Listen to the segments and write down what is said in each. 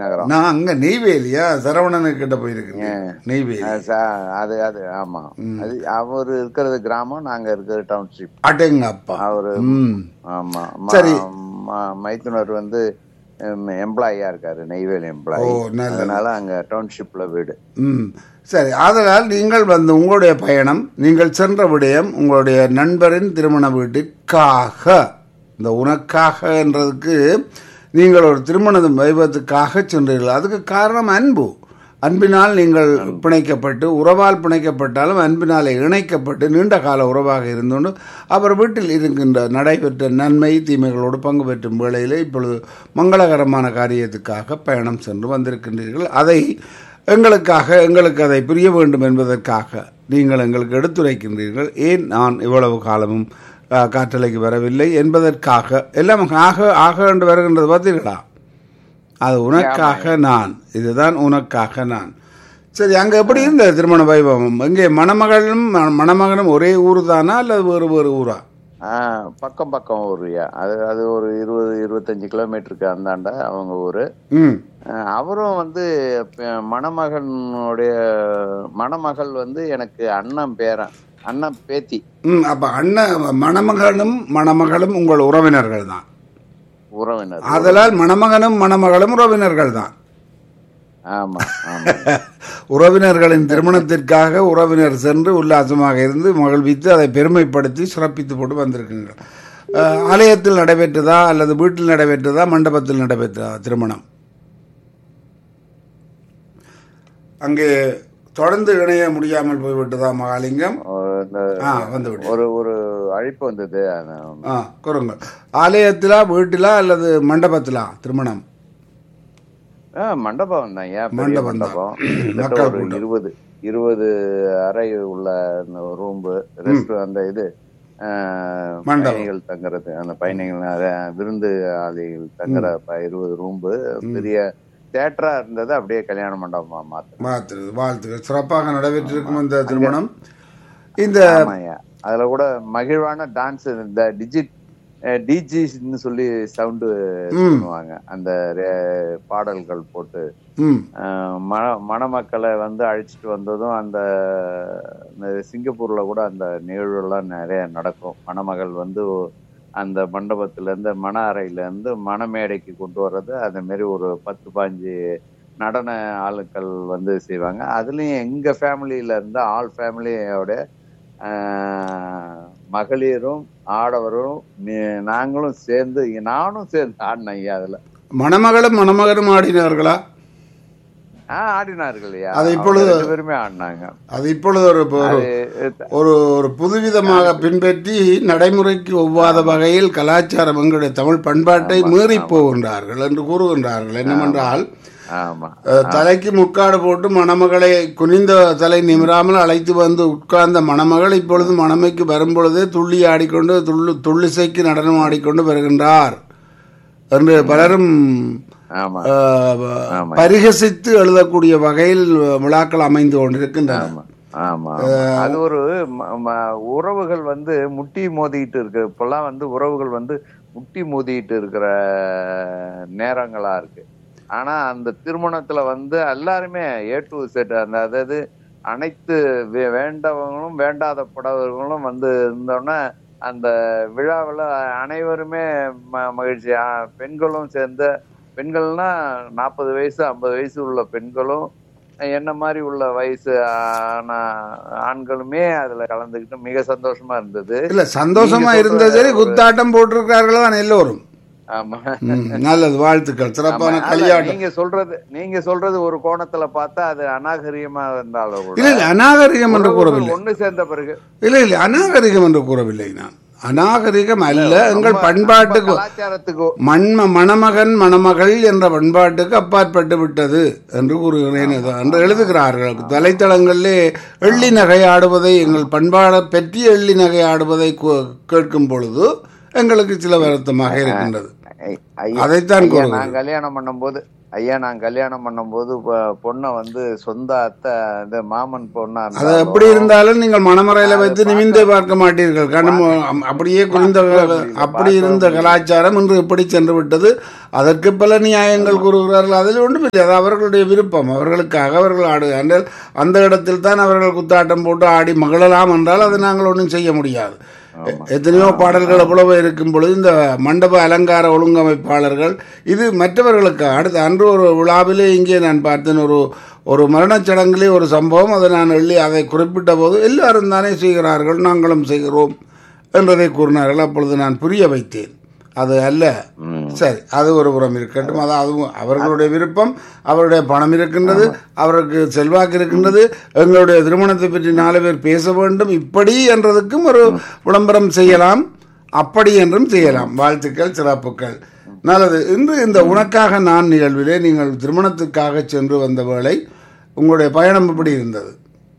நகரம் நான் அங்க நெய்வேலியா சரவணனு கிட்ட போயிருக்கீங்க நெய்வேலி அது ச- அது அது ஆமா அது அவர் இருக்கிறது கிராமம் நாங்க இருக்கிறது டவுன்ஷிப் அடேங்க அப்பா அவரு ம் ஆமா ம- சரி. ம- மைத்துனர் வந்து எம்ப்ளாயியா இருக்காரு நெய்வேலி எம்ப்ளாயி ஓ, நல்லது. அதனால அங்க டவுன்ஷிப்ல வீடு ம் சரி ஆதலால் நீங்கள் வந்து உங்களுடைய பயணம் நீங்கள் சென்ற விடயம் உங்களுடைய நண்பரின் திருமண வீட்டிற்காக இந்த உனக்காக என்றதுக்கு நீங்கள் ஒரு திருமண வைபத்துக்காக சென்றீர்கள் அதுக்கு காரணம் அன்பு அன்பினால் நீங்கள் பிணைக்கப்பட்டு உறவால் பிணைக்கப்பட்டாலும் அன்பினாலே இணைக்கப்பட்டு நீண்ட கால உறவாக இருந்தோண்டு அவர் வீட்டில் இருக்கின்ற நடைபெற்ற நன்மை தீமைகளோடு பங்கு பெற்றும் வேளையிலே இப்பொழுது மங்களகரமான காரியத்துக்காக பயணம் சென்று வந்திருக்கின்றீர்கள் அதை எங்களுக்காக எங்களுக்கு அதை புரிய வேண்டும் என்பதற்காக நீங்கள் எங்களுக்கு எடுத்துரைக்கின்றீர்கள் ஏன் நான் இவ்வளவு காலமும் அஹ், காற்றலைக்கு வரவில்லை என்பதற்காக எல்லாம் ஆக ஆக என்று வருகின்றது பார்த்தீர்களா அது உனக்காக நான் இதுதான் உனக்காக நான் சரி அங்க எப்படி இருந்த திருமண வைபவம் இங்கே மணமகளும் ம- மணமகனும் ஒரே ஊர் தானா அல்லது வேறு வேறு ஊரா ஆஹ் பக்கம் பக்கம் ஊருயா அது அது ஒரு இருபது இருபத்தஞ்சு கிலோமீட்டருக்கு அந்தாண்ட அவங்க ஊரு ம் ஆஹ் அவரும் வந்து ப- மணமகனுடைய மணமகள் வந்து எனக்கு அண்ணன் பேரன் அண்ணன் பேத்தி ம் அப்ப அண்ணன் மணமகனும் மணமகளும் உங்கள் உறவினர்கள் தான் உறவினர் ஆதலால் மணமகனும் மணமகளும் உறவினர்கள் தான் ஆமா ஆமா உறவினர்களின் திருமணத்திற்காக உறவினர் சென்று உல்லாசமாக இருந்து மகிழ்வித்து அதை பெருமைப்படுத்தி சிறப்பித்து போட்டு வந்திருக்குங்கள் அஹ், ஆலயத்தில் நடைபெற்றதா அல்லது வீட்டில் நடைபெற்றதா மண்டபத்தில் நடைபெற்றதா திருமணம் அங்கே தொடர்ந்து இணைய முடியாமல் போய்விட்டதா மகாலிங்கம் ஒரு இந்த ஆ வந்து விடு ஒரு ஒரு அழைப்பு வந்தது அது, ஆ கூறுங்கள் ஆலயத்திலா வீட்டிலா அல்லது மண்டபத்திலா திருமணம் ஆ, மண்டபம் தான் ஏன் பெரிய மண்டபம் தான். மண்டபம் கிட்டத்தட்ட மக்கள் ஒரு கூட்டம். இருபது இருபது அறை உள்ள ரூம் ரெஸ்ட் அந்த இது ஆ, மண்டபம். பயணிகள் தங்குறது அந்த பயணிகள் அத விருந்து ஆளிகள் தங்குற ப- இருபது ரூம்பு பெரிய தேட்டரா இருந்தது அப்படியே கல்யாண மண்டபமா மாத்து வாழ்த்துறது வாழ்த்துக்கள் சிறப்பாக நடைபெற்றிருக்கும் இந்த திருமணம் இந்த ஆமாய்யா அதுல கூட மகிழ்வான டான்ஸ் இந்த டிஜிட் டிஜின்னு சொல்லி சவுண்டு பண்ணுவாங்க அந்த ரே- பாடல்கள் போட்டு ம் ஆஹ் மண மணமக்களை வந்து அழைச்சிட்டு வந்ததும் அந்த இந்த சிங்கப்பூர்ல கூட அந்த நிகழ்வுலாம் நிறைய நடக்கும் மணமகள் வந்து அந்த மண்டபத்துல இருந்து மண அறையில இருந்து மணமேடைக்கு கொண்டு வர்றது அந்த மாதிரி ஒரு பத்து பாஞ்சு நடன ஆளுக்கள் வந்து செய்வாங்க அதுலயும் எங்க ஃபேமிலியில இருந்து ஆல் ஃபேமிலியோட மகளிரும் ஆடவரும் நீ- நாங்களும் சேர்ந்து நானும் சேர்ந்து ஆடினேன் ஐயா அதுல மணமகளும் மணமகனும் ஆடினார்களா ஆஹ் ஆடினார்கள் ஐயா அது இப்பொழுது- அவங்க ரெண்டு பேருமே ஆடினாங்க அது இப்பொழுது ஒரு ஒரு அது ஒரு ஒரு புதுவிதமாக பின்பற்றி நடைமுறைக்கு ஒவ்வாத வகையில் கலாச்சாரம் எங்களுடைய தமிழ் பண்பாட்டை மீறி போகின்றார்கள் என்று கூறுகின்றார்கள் என்னவென்றால் ஆமா அஹ், தலைக்கு முக்காடு போட்டு மணமகளை குனிந்த தலை நிமிராமல் அழைத்து வந்து உட்கார்ந்த மணமகள் இப்பொழுது மணமைக்கு வரும்பொழுதே துள்ளி ஆடிக்கொண்டு துள்ளு துள்ளிசைக்கு நடனம் ஆடிக்கொண்டு வருகின்றார் என்று பலரும் ஆமா அஹ், பரிகசித்து எழுதக்கூடிய வகையில் விழாக்கள் அமைந்து கொண்டிருக்கின்றன ஆமா ஆமா ஆமா. அது ஒரு ம- ம- உறவுகள் வந்து முட்டி மோதிட்டு இருக்கு இப்பெல்லாம் வந்து உறவுகள் வந்து முட்டி மோதிட்டு இருக்கிற நேரங்களா இருக்கு ஆனா அந்த திருமணத்துல வந்து எல்லாருமே ஏ டு செட் அந்த அதாவது அனைத்து வே- வேண்டவங்களும் வேண்டாத படவர்களும் வந்து இருந்தோன்னே அந்த விழாவில் அனைவருமே ம- மகிழ்ச்சி ஆ, பெண்களும் சேர்ந்த பெண்கள்னா நாற்பது வயசு ஐம்பது வயசு உள்ள பெண்களும் என்ன மாதிரி உள்ள வயசு ஆன ஆண்களுமே அதுல கலந்துக்கிட்டு மிக சந்தோஷமா இருந்தது இல்ல சந்தோஷமா நீங்க இருந்த சொல்ற சரி குத்தாட்டம் போட்டிருக்கிறார்கள் தான் எல்லோரும் ஆமா ம், நல்லது வாழ்த்துக்கள் சிறப்பான ஆமா, களியாட்டம் நீங்க சொல்றது நீங்க சொல்றது ஒரு கோணத்துல பார்த்தா அது அநாகரிகமா இருந்தாலும் கூட இல்ல இல்ல அநாகரிகம் என்று உறவுகள் கூறவில்லை ஒண்ணு சேர்ந்த பிறகு இல்ல இல்ல அநாகரிகம் என்று கூறவில்லை நான் அநாகரிகம் அல்ல எங்கள் நம்ம- பண்பாட்டுக்கு நம்ம கலாச்சாரத்துக்கு மண்ம மணமகன் மணமகள் என்ற பண்பாட்டுக்கு அப்பாற்பட்டு விட்டது என்று கூறுகிறேன் இது என்று எழுதுகிறார்கள் தலைத்தளங்களிலே எள்ளி நகையாடுவதை எங்கள் பண்பாடை பற்றி எள்ளி நகையாடுவதை கு- கேட்கும் பொழுது எங்களுக்கு சில வருத்தமாக இருக்கின்றது ஐ- ஐயா, அதைத்தான் ஐயா, கூறுகிறேன். நான் கல்யாணம் பண்ணும்போது ஐயா நான் கல்யாணம் பண்ணும்போது பொ- பொண்ணை வந்து சொந்த அத்தை இந்த மாமன் பொண்ணா அது இருந்தாலும் எப்படி இருந்தாலும் நீங்கள் மணமறையில வைத்து நிமிந்தே பார்க்க மாட்டீர்கள் கண்ணு மு- அப்படியே குனிந்த அப்படி இருந்த கலாச்சாரம் இன்று எப்படி சென்று விட்டது அதற்கு பல நியாயங்கள் கூறுகிறார்கள் அதில் ஒன்றும் இல்லை அது அவர்களுடைய விருப்பம் அவர்களுக்காக அவர்கள் ஆடு ஆனால் அந்த இடத்தில் தான் அவர்கள் குத்தாட்டம் போட்டு ஆடி மகிழலாம் என்றால் அதை நாங்கள் ஒன்றும் செய்ய முடியாது எ- எத்தனையோ பாடல்கள் எவ்வளவு இருக்கும் பொழுது இந்த மண்டப அலங்கார ஒழுங்கமைப்பாளர்கள் இது மற்றவர்களுக்கு அடுத்த அன்று ஒரு விழாவிலே இங்கே நான் பார்த்தேன் ஒரு ஒரு மரணச் சடங்கிலே ஒரு சம்பவம் அதை நான் எள்ளி அதை குறிப்பிட்ட போது எல்லாரும் தானே செய்கிறார்கள் நாங்களும் செய்கிறோம் என்றதை கூறினார்கள் அப்பொழுது நான் புரிய வைத்தேன் அது அல்ல சரி அது ஒரு புறம் இருக்கட்டும் அது அதுவும் அவர்களுடைய விருப்பம் அவருடைய பணம் இருக்கின்றது அவருக்கு செல்வாக்கு இருக்கின்றது எங்களுடைய திருமணத்தை பற்றி நாலு பேர் பேச வேண்டும் இப்படி என்றதுக்கும் ஒரு விளம்பரம் செய்யலாம் அப்படி என்றும் செய்யலாம் வாழ்த்துக்கள் சிறப்புகள் நல்லது இன்று இந்த உனக்காக நான் நிகழ்விலே நீங்கள் திருமணத்துக்காக சென்று வந்த வேளை உங்களுடைய பயணம் எப்படி இருந்தது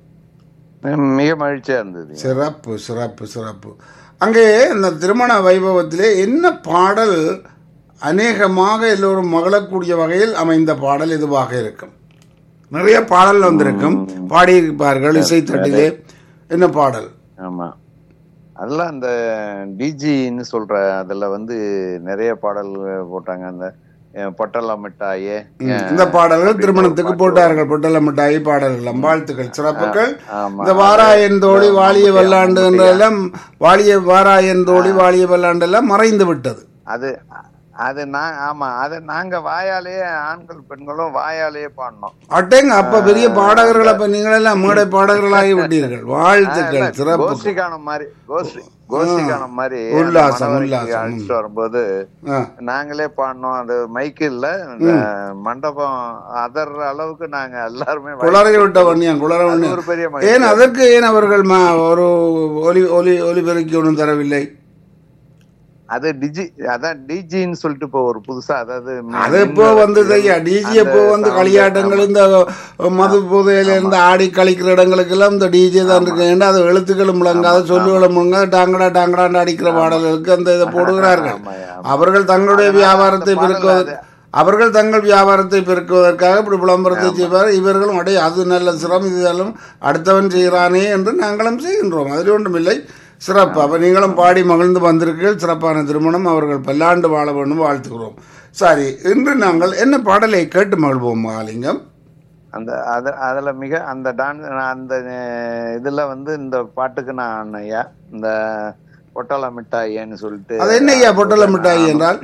மிக மகிழ்ச்சியா இருந்தது சிறப்பு சிறப்பு சிறப்பு அங்கே இந்த திருமண வைபவத்திலே என்ன பாடல் அநேகமாக எல்லோரும் மகளக்கூடிய வகையில் அமைந்த பாடல் இதுவாக இருக்கும் நிறைய பாடல் வந்திருக்கும் பாடியிருப்பார்கள் இசைத்தட்டிலே என்ன பாடல் ஆமா அதெல்லாம் அந்த டிஜின்னு சொல்ற அதுல வந்து நிறைய பாடல் போட்டாங்க அந்த அஹ், பொட்டல மிட்டாயே இந்த பாடல்கள் திருமணத்துக்கு போட்டார்கள் பொட்டல மிட்டாய் பாடல்கள் வாழ்த்துக்கள் சிறப்புகள் ஆமா. இந்த வாராயன் தோழி வாலிய வல்லாண்டு என்றெல்லாம் வாலிய வாராயன் தோழி வாலிய வல்லாண்டு எல்லாம் மறைந்து விட்டது அது அது நான் ஆமா அது நாங்க வாயாலேயே ஆண்கள் பெண்களும் வாயாலேயே பாடினோம் அட்டேங்க அப்ப பெரிய பாடகர்கள் அப்ப நீங்களெல்லாம் மேடை பாடகர்களாகி விட்டீர்கள் வாழ்த்துக்கள் சிறப்பு கோஷ்டிகானம் மாதிரி கோஷ்டி கோஷ்டிகானம் மாதிரி அந்த உல்லாசம், மணவரைக்கு உல்லாசம். அழைச்சிட்டு வரும்போது ஆ, நாங்களே பாடினோம் அது மைக்கு இல்ல இந்த மண்டபம் அதர் அளவுக்கு நாங்க எல்லாருமே குளறி விட்ட வண்ணியம் குளற அது வண்ணியம் ஒரு பெரிய மகிழ்ச்சி. ஏன் அதற்கு ஏன் அவர்கள் ம- ஒரு ஒலி ஒலி ஒலிபெருக்கி ஒன்றும் தரவில்லை அது டிஜி அதான் டிஜின்னு சொல்லிட்டு இப்போ ஒரு புதுசா அதாவது அது இப்போ வந்தது ஐயா டிஜி இப்போ வந்து களியாட்டங்கள் இந்த மது போதையில இருந்து ஆடி கழிக்கிற இடங்களுக்கெல்லாம் இந்த டிஜே தான் இருக்கு ஏன்னா அது எழுத்துக்களும் முழங்காத சொல்லுகளும் முழங்காத டாங்கடா டாங்கடான்னு அடிக்கிற பாடல்களுக்கு அந்த இதை போடுகிறார்கள் ஆமாய்யா. அவர்கள் தங்களுடைய வியாபாரத்தை அந்த பாடல் பெருக்குவது அவர்கள் தங்கள் வியாபாரத்தை பெருக்குவதற்காக இப்படி விளம்பரத்தை செய்வார் இவர்களும் அடே அது நல்ல சிரம் இதெல்லாம் அடுத்தவன் செய்கிறானே என்று நாங்களும் செய்கின்றோம் அதில் ஒன்றுமில்லை சிறப்பு அப்ப நீங்களும் பாடி மகிழ்ந்து வந்திருக்கீர்கள் சிறப்பான திருமணம் அவர்கள் பல்லாண்டு வாழ வேண்டும் வாழ்த்துகிறோம் சரி இன்று நாங்கள் என்ன பாடலை கேட்டு மகிழ்வோம் மகாலிங்கம் அந்த அது அதுல மிக அந்த டான்ஸ் அந்த அஹ், இதுல வந்து இந்த பாட்டுக்கு நான் ஐயா இந்த பொட்டல மிட்டாயின்னு சொல்லிட்டு அது என்ன ஐயா பொட்டல மிட்டாய் என்றால்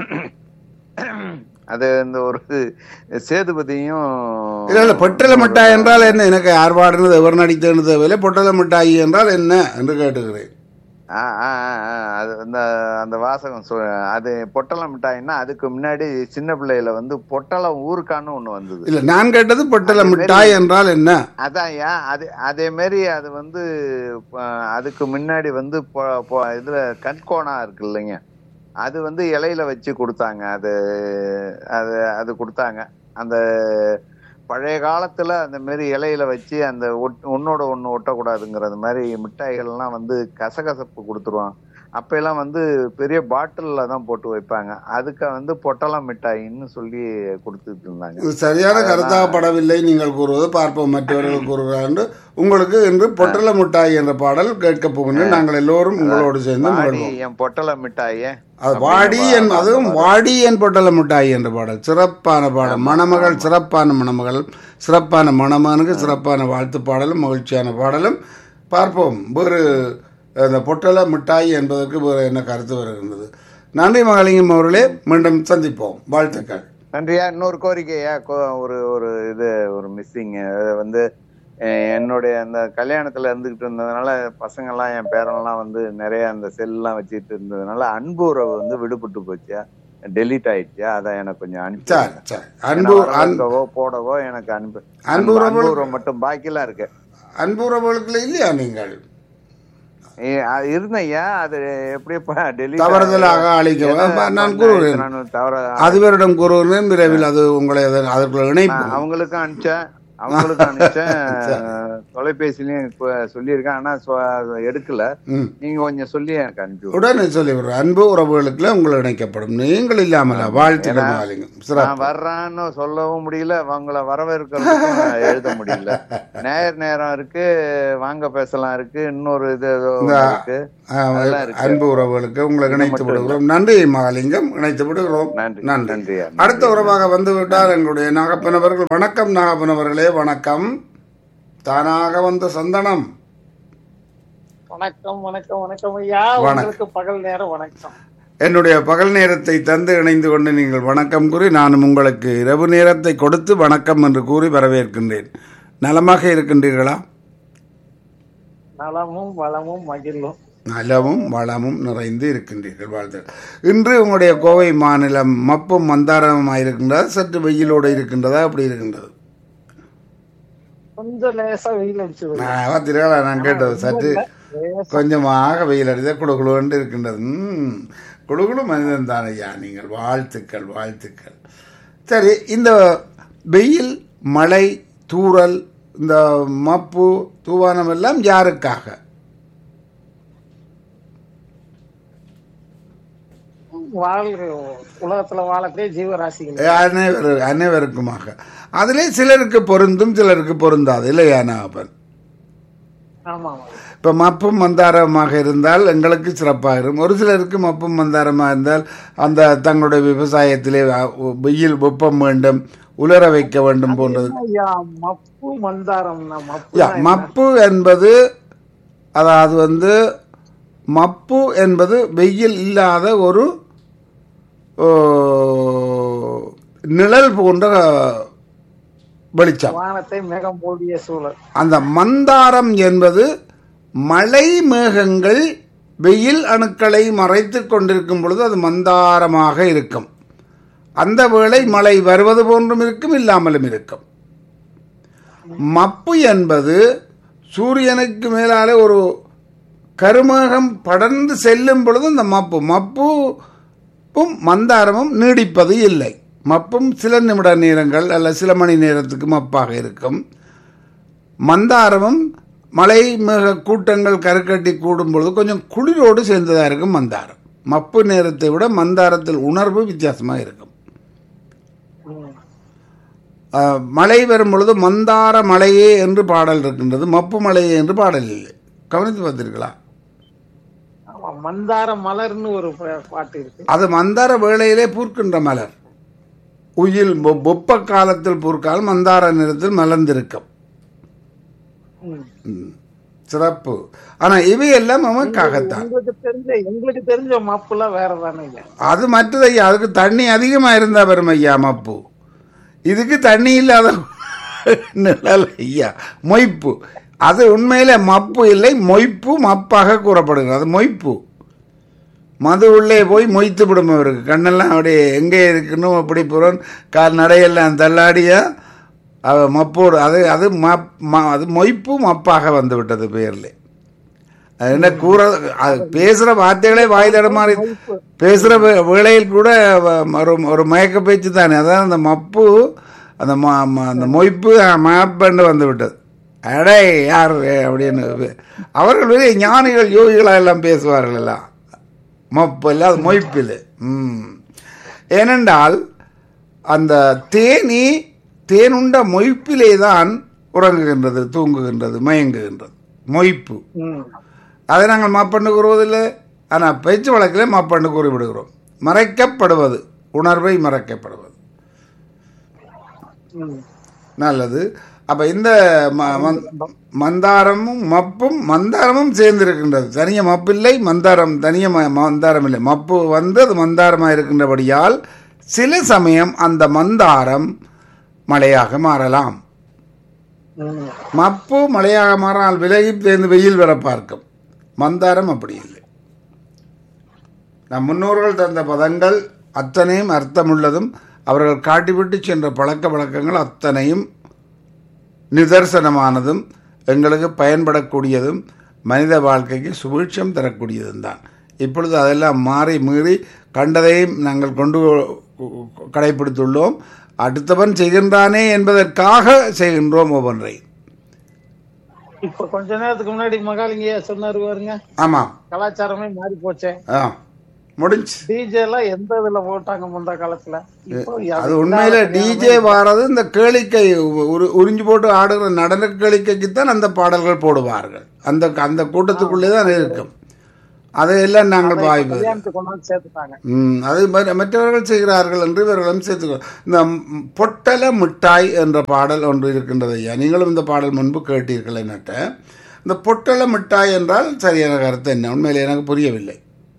அது இந்த ஒரு சேதுபதியும் இல்ல இல்ல பொட்டல மிட்டாய் என்றால் என்ன எனக்கு யார் பாடுனது எவர் நடித்தது தேவையில்லை பொட்டல மிட்டாய் என்றால் என்ன என்று கேட்டுக்கிறேன் ஆ, ஆ, ஆ, ஆ, அது அந்த அந்த வாசகம் சொ- அது பொட்டல மிட்டாய்னா அதுக்கு முன்னாடி சின்ன பிள்ளையில வந்து பொட்டலம் ஊருக்கான்னு ஒண்ணு வந்தது இல்ல நான் கேட்டது பொட்டல மிட்டாய் என்றால் என்ன அதான் ஏன் அது அதே மாதிரி அது வந்து அஹ், அதுக்கு முன்னாடி வந்து பொ- பொ- இதுல கண்கோணா இருக்கு இல்லைங்க அது வந்து இலையில வச்சு கொடுத்தாங்க அது அது அது கொடுத்தாங்க அந்த பழைய காலத்துல அந்த மாதிரி இலையில வச்சு அந்த ஒட்- ஒண்ணோட ஒண்ணு ஒட்டக்கூடாதுங்கிறது மாதிரி மிட்டாய்கள்லாம் வந்து கசகசப்பு கொடுத்துருவான் அப்ப எல்லாம் வந்து பெரிய பாட்டில்ல தான் போட்டு வைப்பாங்க அதுக்கு வந்து பொட்டலம் மிட்டாயின்னு சொல்லி கொடுத்துட்டு இருந்தாங்க இது சரியான கருத்தாகப்படவில்லை நீங்கள் கூறுவது பார்ப்போம் மற்றவர்கள் கூறுகிறார்கள் உங்களுக்கு இன்று பொட்டல மிட்டாய் என்ற பாடல் கேட்கப் போகின்றேன் நாங்கள் எல்லோரும் உங்களோடு சேர்ந்து வாடி மகிழ்வோம் என் பொட்டல மிட்டாயே அது வாடி என் அதுவும் வாடி என் பொட்டல மிட்டாய் என்ற பாடல் சிறப்பான பாடல் மணமகள் சிறப்பான மணமகள் சிறப்பான மணமகனுக்கு சிறப்பான வாழ்த்து பாடலும் மகிழ்ச்சியான பாடலும் பார்ப்போம் வேறு அந்த பொட்டல மிட்டாய் என்பதற்கு வேறு என்ன கருத்து வருகின்றது நன்றி மகாலிங்கம் அவர்களே மீண்டும் சந்திப்போம் வாழ்த்துக்கள் நன்றியா இன்னொரு கோரிக்கையா கோ- ஒரு ஒரு இது ஒரு மிஸ்ஸிங் வந்து அஹ், என்னுடைய அந்த கல்யாணத்துல இருந்துகிட்டு இருந்ததுனால பசங்க எல்லாம் என் பேரன்லாம் வந்து நிறைய அந்த செல்லாம் வச்சுட்டு இருந்ததுனால அன்பு உறவு வந்து விடுபட்டு போச்சியா டெலீட் ஆயிடுச்சா அதை எனக்கு கொஞ்சம் அனுப்பி சரி சரி அன்பு அன் அன்பு போடவோ எனக்கு அனுப்பு அன்பு அன்பு உறவுகள் உறவு மட்டும் பாக்கிலாம் இருக்கு அன்பு உறவுகளுக்குள்ள இல்லையா நீங்கள் ஏ- அது இருந்தையா அது எப்படியப்பா டெலிட் தவறுதலாக அழிக்க நான் கூறுகிறேன் தவற அதுவரிடம் கூறுகிறேன் விரைவில் அது உங்களை அதன்- அதற்குள்ள இணைப்பு அவங்களுக்கும் அனுப்பிச்சேன் அவங்களுக்கு அனுப்பிச்சேன் தொலைபேசிலயும் இப்ப சொல்லியிருக்கேன் ஆனா சொ- எடுக்கல ம் நீங்க கொஞ்சம் சொல்லி எனக்கு அனுப்பி விடுங்க. உடனே சொல்லிவிடுறோம் அன்பு உறவுகளுக்குள்ள உங்களை இணைக்கப்படும் நீங்கள் இல்லாமல வாழ்த்துக்கள் மாலிங்கம் சிறப்பு நான் வர்றான்னு சொல்லவும் முடியல அவங்கள வரவேற்கிறதுக்கும் எழுத முடியல நேர் நேரம் இருக்கு வாங்க பேசலாம் இருக்கு இன்னொரு இது ஏதோ ஒண்ணு இருக்கு ஆ, அதெல்லாம் இருக்கு. அன்பு உறவுகளுக்கு உங்களை இணைத்து விடுகிறோம் நன்றி மகாலிங்கம் இணைத்து விடுகிறோம் நன்றி நன்றி நன்றி அடுத்த உறவாக வந்து விட்டார் எங்களுடைய நாகப்பனவர்கள் வணக்கம் நாகப்பனவர்களே வணக்கம் தானாக வந்த சந்தனம் வணக்கம் வணக்கம் வணக்கம் ஐயா வணக்கம். உங்களுக்கு பகல் நேரம் வணக்கம் என்னுடைய பகல் நேரத்தை தந்து இணைந்து கொண்டு நீங்கள் வணக்கம் கூறி நானும் உங்களுக்கு இரவு நேரத்தை கொடுத்து வணக்கம் என்று கூறி வரவேற்கின்றேன் நலமாக இருக்கின்றீர்களா நலமும் வளமும் மகிழும் நலமும் வளமும் நிறைந்து இருக்கின்றீர்கள் வாழ்த்து இன்று உங்களுடைய கோவை மாநிலம் மப்பும் மந்தாரமும் இருக்கின்றதா சற்று வெயிலோடு இருக்கின்றதா அப்படி இருக்கின்றது கொஞ்சம் லேசா வெயில் அடிச்சது நான் பார்த்தீர்களா நான் கேட்டது சற்று கொஞ்சமாக வெயில் அடித்த குழு குழுவென்று இருக்கின்றது ம் குழு மனிதன் தான் ஐயா நீங்கள் வாழ்த்துக்கள் வாழ்த்துக்கள் சரி இந்த வெயில் மழை தூறல் இந்த மப்பு தூவானம் எல்லாம் யாருக்காக வாழ் உலகத்துல வாழக்கூடிய ஜீவராசிகள் அனைவரு அனைவருக்குமாக அதிலே சிலருக்கு பொருந்தும் சிலருக்கு பொருந்தாது இல்லையா நாகப்பன் ஆமா ஆமா இப்போ மப்பும் மந்தாரமாக இருந்தால் எங்களுக்கு சிறப்பாக இருக்கும் ஒரு சிலருக்கு மப்பும் மந்தாரமாக இருந்தால் அந்த தங்களுடைய விவசாயத்திலே அ, வெயில் வெப்பம் வேண்டும் உலர வைக்க வேண்டும் போன்றது ஐயா மப்பு மந்தாரம் மப்பு யா, மப்பு என்பது அதாவது வந்து மப்பு என்பது வெயில் இல்லாத ஒரு ஓ, நிழல் போன்ற வெளிச்சம் வானத்தை மேகம் மூடிய சூழல் அந்த மந்தாரம் என்பது மழை மேகங்கள் வெயில் அணுக்களை மறைத்துக் கொண்டிருக்கும் பொழுது அது மந்தாரமாக இருக்கும் அந்த வேளை மழை வருவது போன்றும் இருக்கும் இல்லாமலும் இருக்கும் மப்பு என்பது சூரியனுக்கு மேலாலே ஒரு கருமேகம் படர்ந்து செல்லும் பொழுது அந்த மப்பு மப்பும் மந்தாரமும் நீடிப்பது இல்லை மப்பும் சில நிமிட நேரங்கள் அல்ல சில மணி நேரத்துக்கு மப்பாக இருக்கும் மந்தாரமும் மலை மேக கூட்டங்கள் கருக்கட்டி கூடும் பொழுது கொஞ்சம் குளிரோடு சேர்ந்ததாக இருக்கும் மந்தாரம் மப்பு நேரத்தை விட மந்தாரத்தில் உணர்வு வித்தியாசமாக இருக்கும் ம். ஆஹ், மழை வரும் பொழுது மந்தார மலையே என்று பாடல் இருக்கின்றது மப்பு மலையே என்று பாடல் இல்லை கவனித்து பார்த்தீர்களா ஆமா மந்தார மலர்னு ஒரு பா- பாட்டு இருக்கு அது மந்தார வேளையிலே பூர்க்கின்ற மலர் உயில் பொ- பொப்ப காலத்தில் பூர்க்கால் மந்தார நிறத்தில் மலர்ந்திருக்கும் ம். ம். சிறப்பு ஆனா இவையெல்லாம் நமக்காகத்தான் உங்களுக்கு தெரிஞ்ச எங்களுக்கு தெரிஞ்ச மப்புலாம் வேற தானே ஐயா அது மற்றது ஐயா அதுக்கு தண்ணி அதிகமா இருந்தா வரும் ஐயா மப்பு இதுக்கு தண்ணி இல்லாத நிழல் ஐயா மொய்ப்பு அது உண்மையில மப்பு இல்லை மொய்ப்பு மப்பாக கூறப்படுகிறது அது மொய்ப்பு மது உள்ளே போய் மொய்த்து விடும் அவருக்கு கண்ணெல்லாம் அப்படியே எங்கே இருக்கணும் அப்படி புறன் கால் நடையெல்லாம் தள்ளாடியா அவ மப்போடு அது அது மப் ம- அது மொய்ப்பு மப்பாக வந்து விட்டது பேர்ல அது என்ன கூற அது பேசுற வார்த்தைகளே வாயிலிட மாதிரி பேசுற வே- வேளையில் கூட வ- ஒரு ஒரு மயக்க பேச்சு தானே அதான் அந்த மப்பு அந்த ம- ம- அந்த மொய்ப்பு மப்பண்டு வந்து விட்டது அடே யார் அப்படின்னு அவர்கள் வெளியே ஞானிகள் யோகிகளா எல்லாம் பேசுவார்கள் எல்லாம் மப்பு இல்லை அது மொய்ப்பில் ம் ஏனென்றால் அந்த தேனி தேனுண்ட மொய்ப்பிலே தான் உறங்குகின்றது தூங்குகின்றது மயங்குகின்றது மொய்ப்பு ம். அதை நாங்கள் மாப்பண்டு கூறுவதில்லை ஆனால் பேச்சு வழக்கில் மாப்பண்டு கூறிவிடுகிறோம் மறைக்கப்படுவது உணர்வை மறைக்கப்படுவது ம். நல்லது அப்ப இந்த ம- மந்- மந்தாரமும் மப்பும் மந்தாரமும் சேர்ந்திருக்கின்றது தனிய மப்பில்லை மந்தாரம் தனிய ம- மந்தாரம் இல்லை மப்பு வந்து அது மந்தாரமாக இருக்கின்றபடியால் சில சமயம் அந்த மந்தாரம் மழையாக மாறலாம் ம். மப்பு மழையாக மாறினால் விலகி தேர்ந்து வெயில் வர பார்க்கும் மந்தாரம் அப்படி இல்லை நம் முன்னோர்கள் தந்த பதங்கள் அத்தனையும் அர்த்தமுள்ளதும் அவர்கள் காட்டிவிட்டு சென்ற பழக்க வழக்கங்கள் அத்தனையும் நிதர்சனமானதும் எங்களுக்கு பயன்படக்கூடியதும் மனித வாழ்க்கைக்கு சுபீட்சம் தரக்கூடியதும் தான் இப்பொழுது அதெல்லாம் மாறி மீறி கண்டதையும் நாங்கள் கொண்டு கடைபிடித்துள்ளோம் அடுத்தவன் செய்கின்றானே என்பதற்காக செய்கின்றோம் ஒவ்வொன்றை இப்ப கொஞ்ச நேரத்துக்கு முன்னாடி மகாலிங்கய்யா சொன்னாரு பாருங்க ஆமாம் கலாச்சாரமே மாறி போச்சே ஆ முடிஞ்சு டிஜே எல்லாம் எந்த இதுல போட்டாங்க முந்த காலத்துல இப்போ அது உண்மையில டிஜே வாரது இந்த கேளிக்கை உரு- உறிஞ்சு போட்டு ஆடுகிற நடன கேளிக்கைக்கு தான் அந்த பாடல்கள் போடுவார்கள் அந்த அந்த கூட்டத்துக்குள்ளே தான் இருக்கும் அதையெல்லாம் நாங்கள் வாய்ப்பு கல்யாணத்துக்கு கொண்டாந்து சேர்த்துட்டாங்க ம் அது மற்ற- மற்றவர்கள் செய்கிறார்கள் என்று இவர்களும் சேர்த்துக்கோ இந்த ம், பொட்டல மிட்டாய் என்ற பாடல் ஒன்று இருக்கின்றது ஐயா நீங்களும் இந்த பாடல் முன்பு கேட்டீர்கள் என்னட்ட இந்த பொட்டல மிட்டாய் என்றால் சரியான கருத்து என்ன உண்மையிலே எனக்கு புரியவில்லை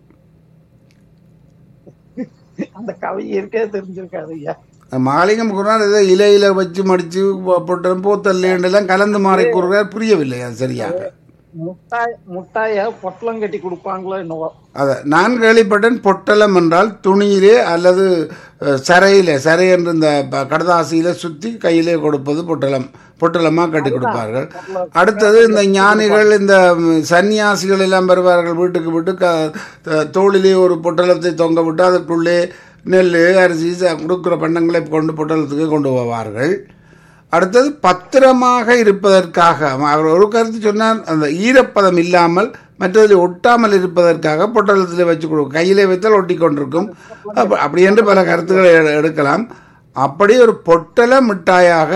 அந்த கவிஞருக்கே தெரிஞ்சிருக்காது ஐயா மாலிங்கம் கூறினார் ஏதோ இலையில வச்சு மடிச்சு பொ- பொட்டலம் போத்தல் எல்லாம் கலந்து மாறி கூறுகிறார் புரியவில்லை அது சரியாக முட்டாய் முட்டாய பொட்டலம் கட்டி கொடுப்பாங்களோ என்னவோ அத நான் கேள்விப்பட்டேன் பொட்டலம் என்றால் துணியிலே அல்லது அஹ், சரையிலே சரை என்று இந்த ப- கடதாசியில சுத்தி கையிலே கொடுப்பது பொட்டலம் பொட்டலமா கட்டி கொடுப்பார்கள் அடுத்தது இந்த ஞானிகள் இந்த ம், சன்னியாசிகள் எல்லாம் வருவார்கள் வீட்டுக்கு விட்டு க த- தோளிலே ஒரு பொட்டலத்தை தொங்க விட்டு அதற்குள்ளே நெல் அரிசி ச- கொடுக்கிற பண்டங்களை கொண்டு பொட்டலத்துக்கு கொண்டு போவார்கள் அடுத்தது பத்திரமாக இருப்பதற்காக அவர் ஒரு கருத்து சொன்னார் அந்த ஈரப்பதம் இல்லாமல் மற்றதில் ஒட்டாமல் இருப்பதற்காக பொட்டலத்தில் வச்சு கொடுக்கும் கையிலே வைத்தால் ஒட்டி கொண்டிருக்கும் அப்ப- அப்படி என்று பல கருத்துக்களை எ- எடுக்கலாம் அப்படி ஒரு பொட்டல மிட்டாயாக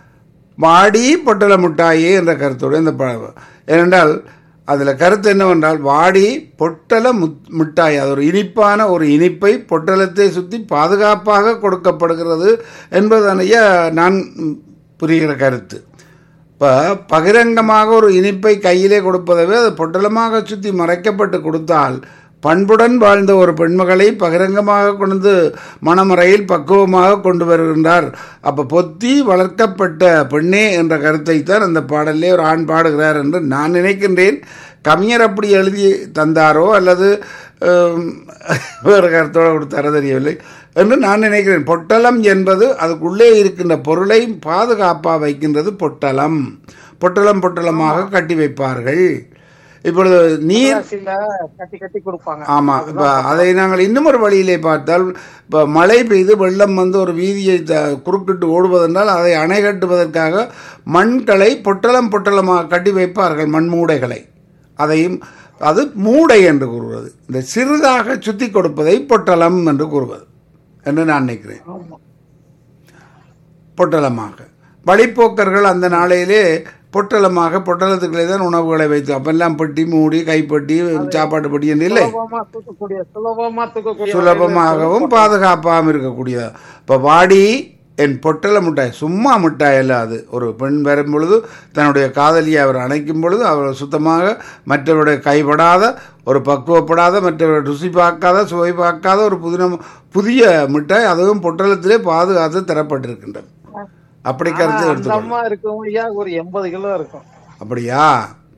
வாடி பொட்டல மிட்டாயே என்ற கருத்தோடு இந்த ப ஏனென்றால் அதில் கருத்து என்னவென்றால் வாடி பொட்டல முத்- மிட்டாய் அது ஒரு இனிப்பான ஒரு இனிப்பை பொட்டலத்தை சுற்றி பாதுகாப்பாக கொடுக்கப்படுகிறது என்பதனைய நான் ம், புரிகிற கருத்து இப்போ பகிரங்கமாக ஒரு இனிப்பை கையிலே கொடுப்பதவே அது பொட்டலமாக சுற்றி மறைக்கப்பட்டு கொடுத்தால் பண்புடன் வாழ்ந்த ஒரு பெண்மகளை பகிரங்கமாக கொண்டு மணமறையில் பக்குவமாக கொண்டு வருகின்றார் அப்போ பொத்தி வளர்க்கப்பட்ட பெண்ணே என்ற கருத்தை தான் அந்த பாடலே ஒரு ஆண் பாடுகிறார் என்று நான் நினைக்கின்றேன் கவிஞர் அப்படி எழுதி தந்தாரோ அல்லது ஹம், வேறு கருத்தோடு கொடுத்தாரோ தெரியவில்லை என்று நான் நினைக்கிறேன் பொட்டலம் என்பது அதுக்குள்ளே இருக்கின்ற பொருளை பாதுகாப்பாக வைக்கின்றது பொட்டலம் பொட்டலம் பொட்டலமாக கட்டி வைப்பார்கள் இப்பொழுது நீர் சில கட்டி கட்டி கொடுப்பாங்க ஆமா இப்ப அதை நாங்கள் இன்னும் ஒரு வழியிலே பார்த்தால் இப்ப மழை பெய்து வெள்ளம் வந்து ஒரு வீதியை த- குறுக்கிட்டு ஓடுவதென்றால் அதை அணை கட்டுவதற்காக மண்களை பொட்டலம் பொட்டலமாக கட்டி வைப்பார்கள் மண் மூடைகளை அதையும் அது மூடை என்று கூறுவது இந்த சிறிதாக சுத்தி கொடுப்பதை பொட்டலம் என்று கூறுவது என்று நான் நினைக்கிறேன் ஆமா பொட்டலமாக வழிப்போக்கர்கள் அந்த நாளையிலே பொட்டலமாக பொட்டலத்துக்களே தான் உணவுகளை வைத்து அப்பெல்லாம் பெட்டி மூடி கைப்பட்டி சாப்பாட்டு பெட்டி என்று இல்லை சுலபமா தூக்கக்கூடிய சுலபமா தூக்கக்கூடிய சுலபமாகவும் பாதுகாப்பாகவும் இருக்கக்கூடிய இப்போ வாடி என் பொட்டல மிட்டாய் சும்மா மிட்டாய் அல்ல அது ஒரு பெண் வரும் பொழுது தன்னுடைய காதலியை அவர் அணைக்கும் பொழுது அவர் சுத்தமாக மற்றவருடைய கைப்படாத ஒரு பக்குவப்படாத மற்றவருடைய ருசி பார்க்காத சுவை பார்க்காத ஒரு புதின புதிய மிட்டாய் அதுவும் பொட்டலத்திலே பாதுகாத்து தரப்பட்டிருக்கின்றது அப்படி கருத்து அந்த எடுத்துக்கொள்ளும் அம்மா இருக்கும் ஐயா ஒரு எண்பது கிலோ இருக்கும் அப்படியா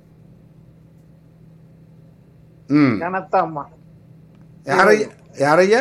ம் கனத்த அம்மா யாரையா யாரையா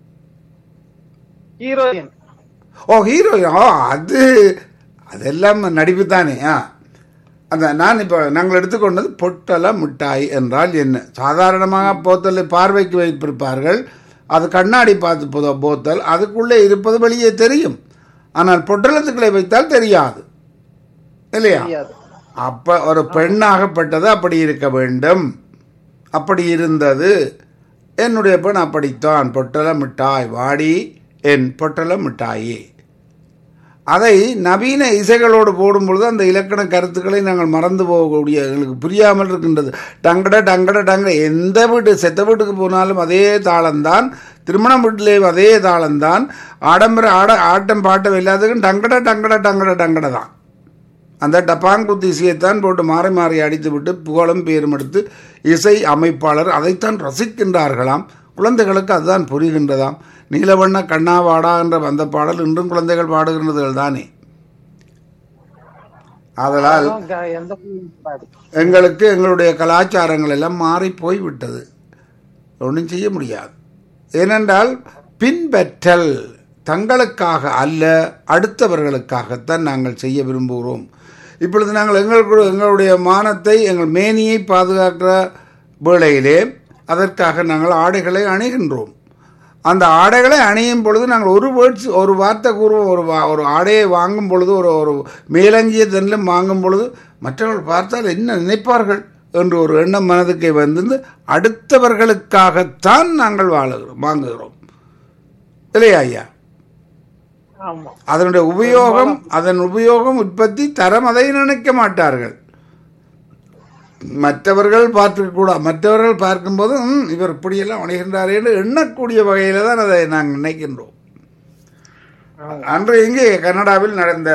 ஹீரோயின் ஓ ஹீரோயின் ஓ அது அதெல்லாம் நடிப்பு தானே ஆ அந்த நான் இப்போ நாங்கள் எடுத்துக்கொண்டது பொட்டல மிட்டாய் என்றால் என்ன சாதாரணமாக போத்தலை பார்வைக்கு வைத்திருப்பார்கள் அது கண்ணாடி பார்த்து போ- போத்தல் அதுக்குள்ளே இருப்பது வெளியே தெரியும் ஆனால் பொட்டலத்துக்களை வைத்தால் தெரியாது இல்லையா தெரியாது அப்ப ஒரு பெண்ணாகப்பட்டது அப்படி இருக்க வேண்டும் அப்படி இருந்தது என்னுடைய பெண் அப்படித்தான் பொட்டல மிட்டாய் வாடி என் பொட்டல மிட்டாயே அதை நவீன இசைகளோடு போடும்பொழுது அந்த இலக்கண கருத்துக்களை நாங்கள் மறந்து போகக்கூடிய எங்களுக்கு புரியாமல் இருக்கின்றது டங்கட டங்கட டங்கட எந்த வீட்டு செத்த வீட்டுக்கு போனாலும் அதே தாளம்தான் திருமண வீட்டிலேயும் அதே தாளம்தான் ஆடம்பர ஆட ஆட்டம் பாட்டம் இல்லாததுக்கும் டங்கட டங்கட டங்கட டங்கட தான் அந்த டப்பாங்குத்து இசையைத்தான் போட்டு மாறி மாறி அடித்து விட்டு புகழும் பேரும் எடுத்து இசை அமைப்பாளர் அதைத்தான் ரசிக்கின்றார்களாம் குழந்தைகளுக்கு அதுதான் புரிகின்றதாம் நீலவண்ண கண்ணா வாடா என்ற வந்த பாடல் இன்றும் குழந்தைகள் பாடுகின்றதுகள் தானே ஆதலால் அதுவும் க- எந்த புள்ளியும் கூடாது. எங்களுக்கு எங்களுடைய கலாச்சாரங்கள் எல்லாம் மாறி போய்விட்டது ஒன்றும் செய்ய முடியாது ஏனென்றால் பின்பற்றல் தங்களுக்காக அல்ல அடுத்தவர்களுக்காகத்தான் நாங்கள் செய்ய விரும்புகிறோம் இப்பொழுது நாங்கள் எங்களுக்கு எங்களுடைய மானத்தை எங்கள் மேனியை பாதுகாக்கிற வேளையிலே அதற்காக நாங்கள் ஆடைகளை அணிகின்றோம் அந்த ஆடைகளை அணியும் பொழுது நாங்கள் ஒரு வேர்ட்ஸ் ஒரு வார்த்தை கூறுவோம் ஒரு வா- ஒரு ஆடையை வாங்கும் பொழுது ஒரு ஒரு மேலங்கிய தன்னிலும் வாங்கும் பொழுது மற்றவர்கள் பார்த்தால் என்ன நினைப்பார்கள் என்று ஒரு எண்ணம் மனதுக்கு வந்து அடுத்தவர்களுக்காகத்தான் நாங்கள் வாழுகிறோம் வாங்குகிறோம் இல்லையா ஐயா ஆமா அதனுடைய உபயோகம் அதன் உபயோகம் உற்பத்தி தரம் அதை நினைக்க மாட்டார்கள் மற்றவர்கள் பார்க்க கூட மற்றவர்கள் பார்க்கும்போது "ம், இவர் இப்படியெல்லாம் வணிகின்றார் என்று எண்ணக்கூடிய வகையில தான் அதை நாங்கள் நினைக்கின்றோம் அன்று இங்கே கனடாவில் நடந்த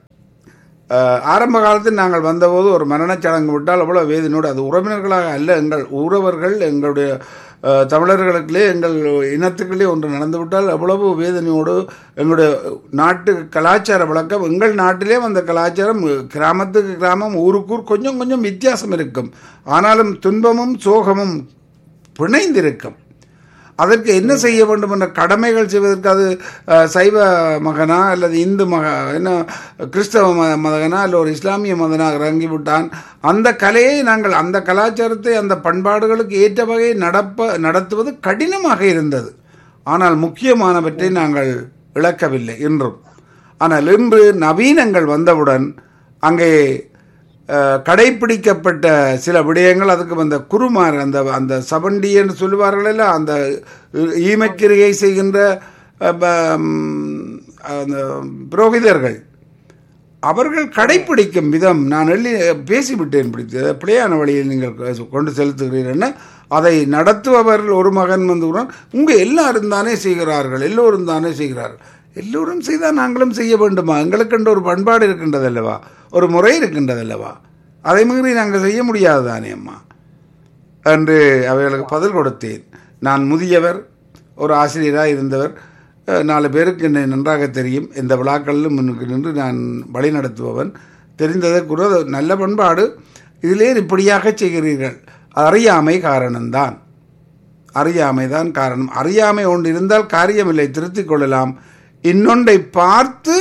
அஹ், ஆரம்ப காலத்தில் நாங்கள் வந்தபோது ஒரு மரணச் சடங்கு விட்டால் அவ்வளோ வேதனோடு அது உறவினர்களாக அல்ல எங்கள் உறவர்கள் எங்களுடைய அஹ், தமிழர்களுக்குள்ளே எங்கள் இனத்துக்குள்ளே ஒன்று நடந்துவிட்டால் அவ்வளவு வேதனையோடு எங்களுடைய நாட்டு கலாச்சார வழக்கம் எங்கள் நாட்டிலே அந்த கலாச்சாரம் கிராமத்துக்கு கிராமம் ஊருக்கூர் கொஞ்சம் கொஞ்சம் வித்தியாசம் இருக்கும் ஆனாலும் துன்பமும் சோகமும் பிணைந்திருக்கும் அதற்கு என்ன செய்ய வேண்டும் என்ற கடமைகள் செய்வதற்கு அது அஹ், சைவ மகனா அல்லது இந்து மக என்ன கிறிஸ்தவ ம- மகனா அல்ல ஒரு இஸ்லாமிய மதனாக இறங்கிவிட்டான் அந்த கலையை நாங்கள் அந்த கலாச்சாரத்தை அந்த பண்பாடுகளுக்கு ஏற்ற வகையை நடப்ப நடத்துவது கடினமாக இருந்தது ஆனால் முக்கியமானவற்றை நாங்கள் இழக்கவில்லை இன்றும் ஆனால் இன்று நவீனங்கள் வந்தவுடன் அங்கே அஹ், கடைப்பிடிக்கப்பட்ட சில விடயங்கள் அதுக்கு அந்த குருமார் அந்த அந்த சவண்டி என்று சொல்லுவார்கள் இல்ல அந்த ஈமக்கிரியை செய்கின்ற அஹ், ப- ம், அந்த புரோகிதர்கள் அவர்கள் கடைப்பிடிக்கும் விதம் நான் எள்ளி பேசிவிட்டேன் பிடித்து பிழையான வழியில் நீங்கள் கொண்டு செலுத்துகிறீர்கள் அதை நடத்துபவர் ஒரு மகன் வந்து கூட உங்க எல்லாரும் தானே செய்கிறார்கள் எல்லோரும் தானே செய்கிறார்கள் எல்லோரும் செய்தால் நாங்களும் செய்ய வேண்டுமா எங்களுக்கென்று ஒரு பண்பாடு இருக்கின்றது அல்லவா ஒரு முறை இருக்கின்றது அல்லவா அதை மீறி நாங்கள் செய்ய முடியாது தானே அம்மா என்று அவைகளுக்கு பதில் கொடுத்தேன் நான் முதியவர் ஒரு ஆசிரியராக இருந்தவர் அஹ், நாலு பேருக்கு என்னை நன்றாக தெரியும் இந்த விழாக்களிலும் முன்னுக்கு நின்று நான் வழி நடத்துபவன் தெரிந்ததை கூட அது நல்ல பண்பாடு இதிலே இப்படியாக செய்கிறீர்கள் அறியாமை காரணம்தான் அறியாமை தான் காரணம் அறியாமை ஒன்று இருந்தால் காரியமில்லை திருத்திக் கொள்ளலாம் இன்னொன்றை பார்த்து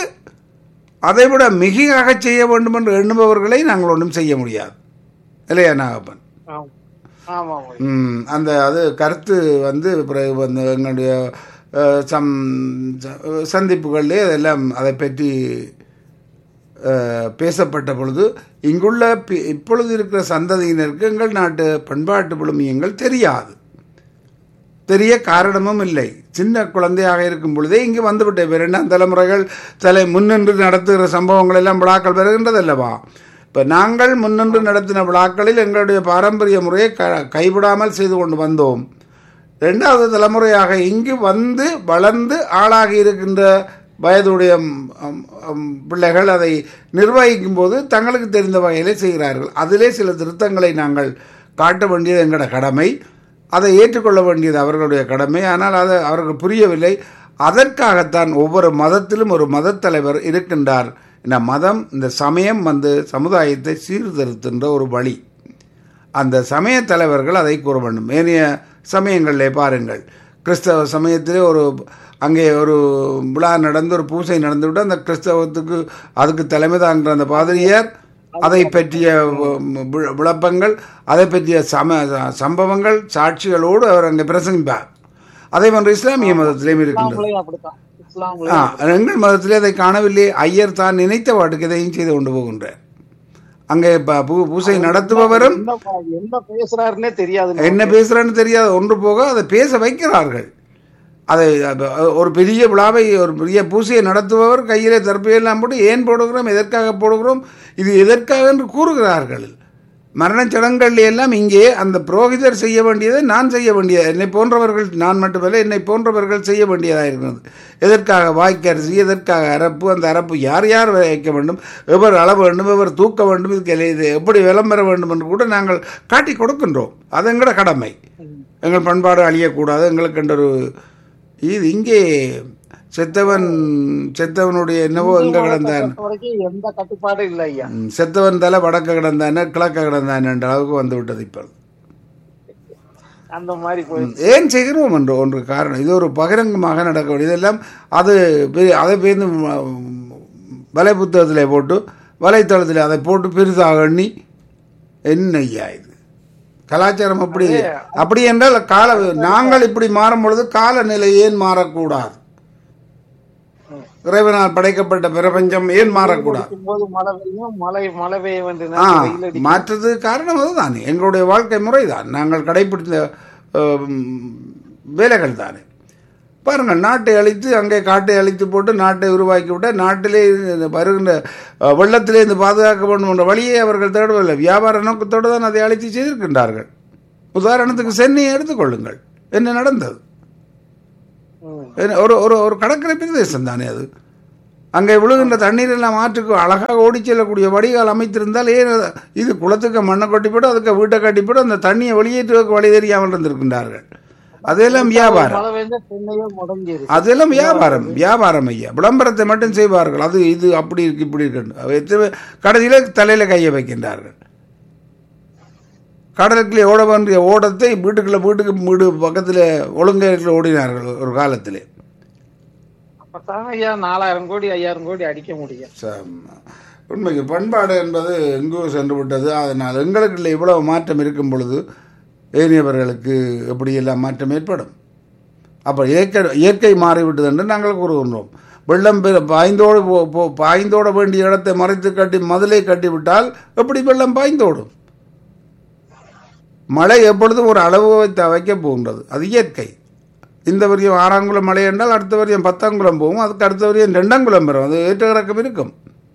அதைவிட மிகையாக செய்ய வேண்டும் என்று எண்ணுபவர்களை நாங்கள் ஒன்றும் செய்ய முடியாது இல்லையா நாகப்பன் ஆமா ஆமா ஆமா ம், அந்த அது கருத்து வந்து பிறகு வந்து எங்களுடைய அஹ், சம் ச- சந்திப்புகளிலே அதெல்லாம் அதை பற்றி அஹ், பேசப்பட்ட பொழுது இங்குள்ள பி- இப்பொழுது இருக்கிற சந்ததியினருக்கு எங்கள் நாட்டு பண்பாட்டு விழுமியங்கள் தெரியாது தெரிய காரணமும் இல்லை சின்ன குழந்தையாக இருக்கும் பொழுதே இங்கு வந்துவிட்ட இரண்டாம் தலைமுறைகள் தலை முன்னின்று நடத்துகிற சம்பவங்கள் எல்லாம் விழாக்கள் வருகின்றது அல்லவா இப்போ நாங்கள் முன்னின்று நடத்தின விழாக்களில் எங்களுடைய பாரம்பரிய முறையை க கைவிடாமல் செய்து கொண்டு வந்தோம் ரெண்டாவது தலைமுறையாக இங்கு வந்து வளர்ந்து ஆளாகி இருக்கின்ற வயதுடைய ம், ம், ம், பிள்ளைகள் அதை நிர்வகிக்கும் போது தங்களுக்கு தெரிந்த வகையிலே செய்கிறார்கள் அதிலே சில திருத்தங்களை நாங்கள் காட்ட வேண்டியது எங்களோட கடமை அதை ஏற்றுக்கொள்ள வேண்டியது அவர்களுடைய கடமை ஆனால் அது அவர்கள் புரியவில்லை அதற்காகத்தான் ஒவ்வொரு மதத்திலும் ஒரு மதத் தலைவர் இருக்கின்றார் இந்த மதம் இந்த சமயம் வந்து சமுதாயத்தை சீர்திருத்துகின்ற ஒரு வழி அந்த சமய தலைவர்கள் அதை கூற வேண்டும் ஏனைய சமயங்களிலே பாருங்கள் கிறிஸ்தவ சமயத்திலே ஒரு அங்கே ஒரு விழா நடந்து ஒரு பூசை நடந்துவிட்டு அந்த கிறிஸ்தவத்துக்கு அதுக்கு தலைமை தாங்குகிற அந்த பாதிரியார் அதை பற்றிய வி- வி- விளப்பங்கள் அதை பற்றிய சம சம்பவங்கள் சாட்சிகளோடு அவர் அங்கே பிரசங்கிப்பார் அதே போன்று இஸ்லாமிய மதத்திலேயும் இருக்கின்றது இஸ்லாம்லயும் அப்படித்தான் இஸ்லாம்ல ஆ எங்கள் மதத்திலே அதை காணவில்லை ஐயர் தான் நினைத்த வாட்டுக்கு இதையும் செய்து கொண்டு போகின்றார் அங்கே ப- பூ- பூசை நடத்துபவரும் என்ன என்ன பேசுறாருன்னே தெரியாது என்ன பேசுறான்னு தெரியாது ஒன்று போக அதை பேச வைக்கிறார்கள் அதை அது, ஒரு பெரிய விழாவை ஒரு பெரிய பூசையை நடத்துபவர் கையிலே தற்பையெல்லாம் போட்டு ஏன் போடுகிறோம் எதற்காக போடுகிறோம் இது எதற்காக என்று கூறுகிறார்கள் மரணச் சடங்குகள் எல்லாம் இங்கே அந்த புரோகிதர் செய்ய வேண்டியதை நான் செய்ய வேண்டியது என்னை போன்றவர்கள் நான் மட்டுமல்ல என்னை போன்றவர்கள் செய்ய வேண்டியதாக இருக்கிறது எதற்காக வாய்க்கரிசி எதற்காக அரப்பு அந்த அரப்பு யார் யார் வைக்க வேண்டும் எவர் அள வேண்டும் எவர் தூக்க வேண்டும் இதுக்கு எல்லாம் இது எப்படி விளம்பர வேண்டும் என்று கூட நாங்கள் காட்டி கொடுக்கின்றோம் அது எங்களோட கடமை எங்கள் பண்பாடு அழியக்கூடாது எங்களுக்கு என்ற ஒரு இது இங்கே செத்தவன் செத்தவனுடைய என்னவோ எங்க கிடந்தான் பொறுத்த வரைக்கும் எந்த கட்டுப்பாடும் இல்ல ஐயா ம், செத்தவன் தலை வடக்க கிடந்தானே கிழக்க கிடந்தான் என்ற அளவுக்கு வந்து விட்டது இப்போ அந்த மாதிரி போய் ஏன் செய்கிறோம் என்று ஒன்று காரணம் இது ஒரு பகிரங்கமாக நடக்க வேண்டியது இதெல்லாம் அது பெரிய- அதை பேருந்து வலை புத்தகத்தில் போட்டு வலைத்தளத்தில் அதை போட்டு பெரிதாக எண்ணி என்ன ஐயா இது கலாச்சாரம் அப்படி அப்படி என்றால் கால நாங்கள் இப்படி மாறும் பொழுது காலநிலை ஏன் மாறக்கூடாது இறைவனால் படைக்கப்பட்ட பிரபஞ்சம் ஏன் மாறக்கூடாது போது மழை பெய்யும் மழை மழை பெய்ய வேண்டிய ஆ நேரத்துல வெயில் அடிக்கும் மாற்றது காரணம் அதுதானே எங்களுடைய வாழ்க்கை முறைதான் நாங்கள் கடைபிடித்த ஆம், வேலைகள் தானே பாருங்கள் நாட்டை அழித்து அங்கே காட்டை அழித்து போட்டு நாட்டை உருவாக்கி விட்ட நாட்டிலே வருகின்ற அஹ், வெள்ளத்திலே இருந்து பாதுகாக்க வேண்டும் என்ற வழியை அவர்கள் தேடவில்லை வியாபார நோக்கத்தோடு தான் அதை அழித்து செய்திருக்கின்றார்கள் உதாரணத்துக்கு சென்னையை எடுத்துக்கொள்ளுங்கள் என்ன நடந்தது ம். என்ன, ஒரு ஒரு ஒரு கடற்கரை பிரதேசம் தானே அது அங்கே விழுகின்ற தண்ணீர் எல்லாம் ஆற்றுக்கு அழகாக ஓடிச் செல்லக்கூடிய வடிகால் அமைத்திருந்தால் ஏன் அது- இது குளத்துக்கு மண்ணை கொட்டி போட்டு அதுக்கு வீட்டை கட்டி போட்டு அந்த தண்ணியை வெளியேற்றுவதற்கு வழி தெரியாமல் இருந்திருக்கின்றார்கள் அதெல்லாம் வியாபாரம் மழை பெய்ஞ்சா சென்னையே முடங்கிருது அதெல்லாம் வியாபாரம் வியாபாரம் ஐயா விளம்பரத்தை மட்டும் செய்வார்கள் அது இது அப்படி இருக்கு இப்படி இருக்கு எத்தனை கடைசியில் தலையில கையை வைக்கின்றார்கள் கடலுக்குள்ளே ஓட வேண்டிய ஓடத்தை வீட்டுக்குள்ள வீட்டுக்கு வீடு பக்கத்தில் ஒழுங்கையில் ஓடினார்கள் ஒரு காலத்திலே அப்பதான் ஐயா நாலாயிரம் கோடி ஐயாயிரம் கோடி அடிக்க முடியும் ச- உண்மைக்கு பண்பாடு என்பது எங்கோ சென்று விட்டது அதனால் எங்களுக்குள்ள இவ்வளவு மாற்றம் இருக்கும் பொழுது ஏனையவர்களுக்கு எப்படியெல்லாம் மாற்றம் ஏற்படும் அப்போ இயற்கை இயற்கை மாறிவிட்டது என்று நாங்கள் கூறுகின்றோம் வெள்ளம் பெரு- பாய்ந்தோடு போ- போ- பாய்ந்தோட வேண்டிய இடத்தை மறைத்து கட்டி மதிலை கட்டிவிட்டால் எப்படி வெள்ளம் பாய்ந்தோடும் மழை எப்பொழுதும் ஒரு அளவு வைத்து வைக்க போகின்றது அது இயற்கை இந்த வரியம் ஆறாங்குளம் மழை என்றால் அடுத்த வரியம் பத்தாங்குளம் போகும் அதுக்கு அடுத்த வரியம் ரெண்டாங்குளம் வரும் அது ஏற்ற இறக்கம் இருக்கும்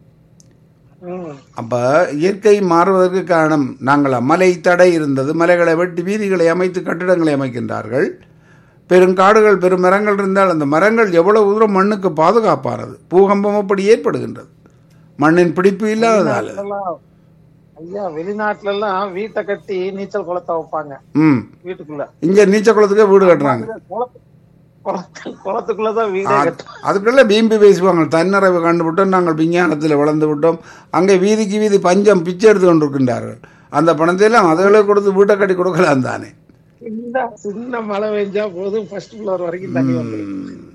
ம். அப்போ இயற்கை மாறுவதற்கு காரணம் நாங்கள் மலை தடை இருந்தது மலைகளை வெட்டி வீதிகளை அமைத்து கட்டிடங்களை அமைக்கின்றார்கள் பெருங்காடுகள் பெரும் மரங்கள் இருந்தால் அந்த மரங்கள் எவ்வளவு தூரம் மண்ணுக்கு பாதுகாப்பானது பூகம்பம் அப்படி ஏற்படுகின்றது மண்ணின் பிடிப்பு இல்லாததால் வெளிநாட்டுல எல்லாம் ஐயா வெளிநாட்டுல எல்லாம் வீட்டை கட்டி நீச்சல் குளத்தை வைப்பாங்க ம் வீட்டுக்குள்ள இங்கே நீச்சல் குளத்துக்கே வீடு கட்டுறாங்க குளத்து- குளத்து- குளத்துக்குள்ளதான் வீடே கட்டு அதுக்கெல்லாம் பீம்பி பேசுவாங்க தன்னிறைவு கண்டுபிட்டோம் நாங்கள் விஞ்ஞானத்தில் வளர்ந்து விட்டோம் அங்கே வீதிக்கு வீதி பஞ்சம் பிச்சை எடுத்து கொண்டிருக்கின்றார்கள் அந்த பணத்தையெல்லாம் அதுகளுக்கு கொடுத்து வீட்டை கட்டி கொடுக்கலாம் தானே சின்ன சின்ன மழை பெஞ்சா போதும் ஃபர்ஸ்ட் ஃப்ளோர் வரைக்கும் தண்ணி வந்துடும்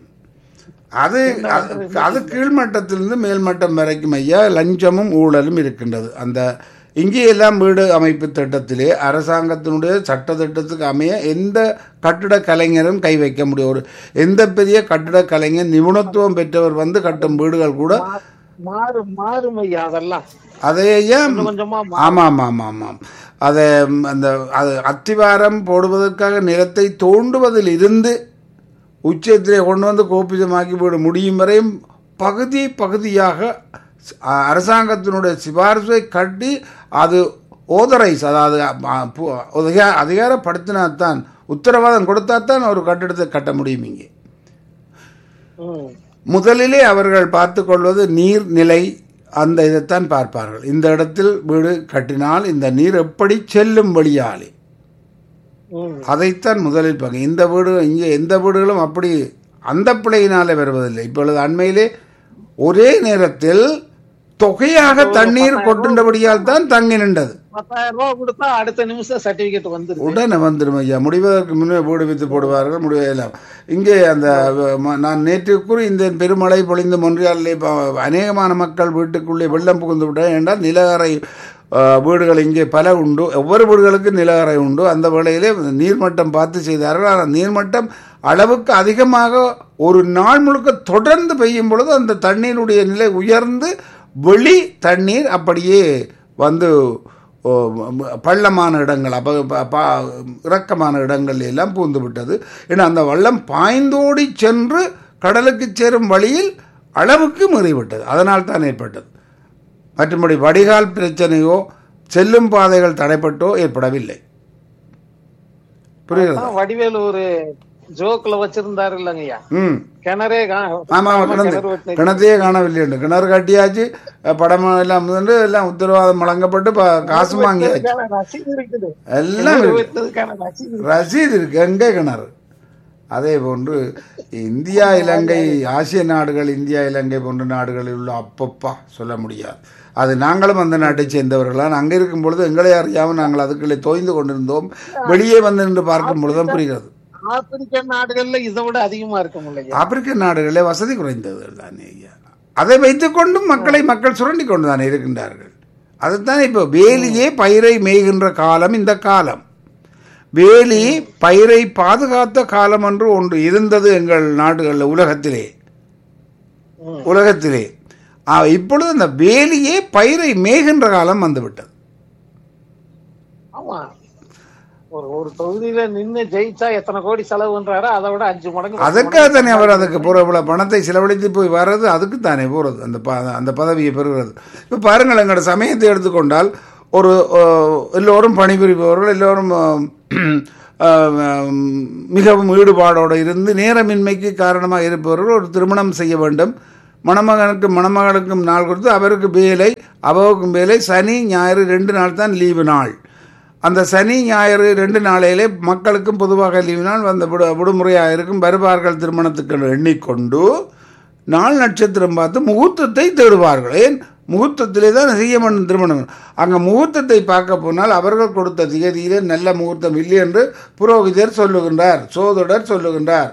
அது அது- அது கீழ்மட்டத்திலிருந்து மேல்மட்டம் வரைக்கும் ஐயா லஞ்சமும் ஊழலும் இருக்கின்றது அந்த இங்கே எல்லாம் வீடு அமைப்பு திட்டத்திலே அரசாங்கத்தினுடைய சட்ட திட்டத்துக்கு அமைய எந்த கட்டிட கலைஞரும் கை வைக்க முடியும் ஒரு எந்த பெரிய கட்டிட கலைஞர் நிபுணத்துவம் பெற்றவர் வந்து கட்டும் வீடுகள் கூட மாறு மாறும் ஐயா அதெல்லாம் அதை ஏன் கொஞ்சம் கொஞ்சமா மா- ஆமாம் ஆமாம் ஆமாம் அதை ம், அந்த அது அத்திவாரம் போடுவதற்காக நிலத்தை தோண்டுவதில் இருந்து உச்சத்திலே கொண்டு வந்து கோபிதமாக்கி விட முடியும் வரையும் பகுதி பகுதியாக அ- அரசாங்கத்தினுடைய சிபாரிசை கட்டி அது ஓதரைஸ் அதாவது அ, பு- அதிகா- அதிகாரப்படுத்தினாத்தான் உத்தரவாதம் கொடுத்தாத்தான் ஒரு கட்டிடத்தை கட்ட முடியும் இங்கே ம். முதலிலே அவர்கள் பார்த்து கொள்வது நீர்நிலை அந்த இதைத்தான் பார்ப்பார்கள் இந்த இடத்தில் வீடு கட்டினால் இந்த நீர் எப்படி செல்லும் வழியாலே ம். அதைத்தான் முதலில் பார்க்க இந்த வீடு இங்கே எந்த வீடுகளும் அப்படி அந்த பிழையினாலே வருவதில்லை இப்பொழுது அண்மையிலே ஒரே நேரத்தில் தொகையாக தண்ணீர் கொட்டுண்டபடியால் தான் தங்கி நின்றது பத்தாயிரம் ரூபாய் கொடுத்தா அடுத்த நிமிஷம் சர்டிபிகேட் வந்துருது உடனே வந்துடும் ஐயா முடிவதற்கு முன்னே வீடு வித்து போடுவார்கள் முடிவெல்லாம் இங்கே அந்த ம- நான் நேற்று கூறி இந்த பெருமழை பொழிந்து மொன்றியாலிலே இப்போ அநேகமான மக்கள் வீட்டுக்குள்ளே வெள்ளம் புகுந்து விட்டார் என்றால் நிலகரை அஹ், வீடுகள் இங்கே பல உண்டு ஒவ்வொரு வீடுகளுக்கு நிலகரை உண்டு அந்த வேளையிலே நீர்மட்டம் பார்த்து செய்தார்கள் ஆனால் நீர்மட்டம் அளவுக்கு அதிகமாக ஒரு நாள் முழுக்க தொடர்ந்து பெய்யும் பொழுது அந்த தண்ணீருடைய நிலை உயர்ந்து வெளி தண்ணீர் அப்படியே வந்து ஓ, ம- பள்ளமான இடங்கள் அப்போ ப- ப- இறக்கமான இடங்கள் எல்லாம் பூந்து விட்டது ஏன்னா அந்த வள்ளம் பாய்ந்தோடி சென்று கடலுக்கு சேரும் வழியில் அளவுக்கு மீறிவிட்டது அதனால் தான் ஏற்பட்டது மற்றபடி வடிகால் பிரச்சனையோ செல்லும் பாதைகள் தடைப்பட்டோ ஏற்படவில்லை புரிகிறது அதான் வடிவேலு ஒரு ஜோக்ல வச்சிருந்தாரு இல்லைங்கய்யா ம் கிணறே கா- ஆமா கிணறு கிணறு வெட்டின கிணத்தையே காணவில்லை என்று கிணறு கட்டியாச்சு அஹ், படம் எல்லாம் வந்து எல்லாம் உத்தரவாதம் வழங்கப்பட்டு ப- காசு வாங்கியாச்சு வெட்டினதுக்கான ரசீது இருக்குது எல்லாம் கிணறு இருக்கு. வெட்டினதுக்கான ரசீது ரசீது இருக்கு எங்கே கிணறு அதே போன்று இந்தியா இலங்கை ஆசிய நாடுகள் இந்தியா இலங்கை போன்ற நாடுகளில் உள்ள அப்பப்பா சொல்ல முடியாது அது நாங்களும் அந்த நாட்டை சேர்ந்தவர்களான் அங்கே இருக்கும் பொழுது எங்களை அறியாமல் நாங்கள் அதுக்குள்ளே தோய்ந்து கொண்டிருந்தோம் வெளியே வந்து நின்று பார்க்கும் பொழுதுதான் புரிகிறது ஆப்பிரிக்க நாடுகள்ல இதை விட அதிகமா இருக்கும் இல்லையா ஆப்பிரிக்க நாடுகளிலே வசதி குறைந்தது தானே ஐயா அதை வைத்துக்கொண்டும் மக்களை மக்கள் சுரண்டி கொண்டு தானே இருக்கின்றார்கள் அதுதான் இப்போ வேலியே பயிரை மேய்கின்ற காலம் இந்த காலம் வேலி பயிரை பாதுகாத்த காலம் என்று ஒன்று இருந்தது எங்கள் நாடுகளில் உலகத்திலே ம். உலகத்திலே ஆ, இப்பொழுது அந்த வேலியே பயிரை மேய்கின்ற காலம் வந்துவிட்டது ஆமா ஒரு ஒரு தொகுதியில நின்னு ஜெயிச்சா எத்தனை கோடி செலவு பண்றாரோ அதை விட அஞ்சு மடங்கு பத்து அதுக்காக மடங்கு தானே அவர் அதுக்கு போகிற இவ்வளோ பணத்தை செலவழித்து போய் வர்றது அதுக்கு தானே போகிறது அந்த ப அந்த பதவியை பெறுகிறது இப்போ பாருங்கள் எங்களோட சமயத்தை எடுத்துக்கொண்டால் ஒரு அஹ், எல்லோரும் பணிபுரிபவர்கள் எல்லோரும் அஹ், அஹ், மிகவும் ஈடுபாடோடு இருந்து நேரமின்மைக்கு காரணமாக இருப்பவர்கள் ஒரு திருமணம் செய்ய வேண்டும் மணமகனுக்கும் மணமகளுக்கும் நாள் கொடுத்து அவருக்கு வேலை அவருக்கும் வேலை சனி ஞாயிறு ரெண்டு நாள் தான் லீவு நாள் அந்த சனி ஞாயிறு ரெண்டு நாளையிலே மக்களுக்கும் பொதுவாக லீவு நாள் வந்த விடு விடுமுறையாக இருக்கும் வருவார்கள் திருமணத்துக்கு எண்ணிக்கொண்டு நாள் நட்சத்திரம் பார்த்து முகூர்த்தத்தை தேடுவார்கள் ஏன் முகூர்த்தத்திலே தான் செய்ய வேண்டும் திருமணம் அங்கே முகூர்த்தத்தை பார்க்க போனால் அவர்கள் கொடுத்த திகதியிலே நல்ல முகூர்த்தம் இல்லை என்று புரோகிதர் சொல்லுகின்றார் சோதரர் சொல்லுகின்றார்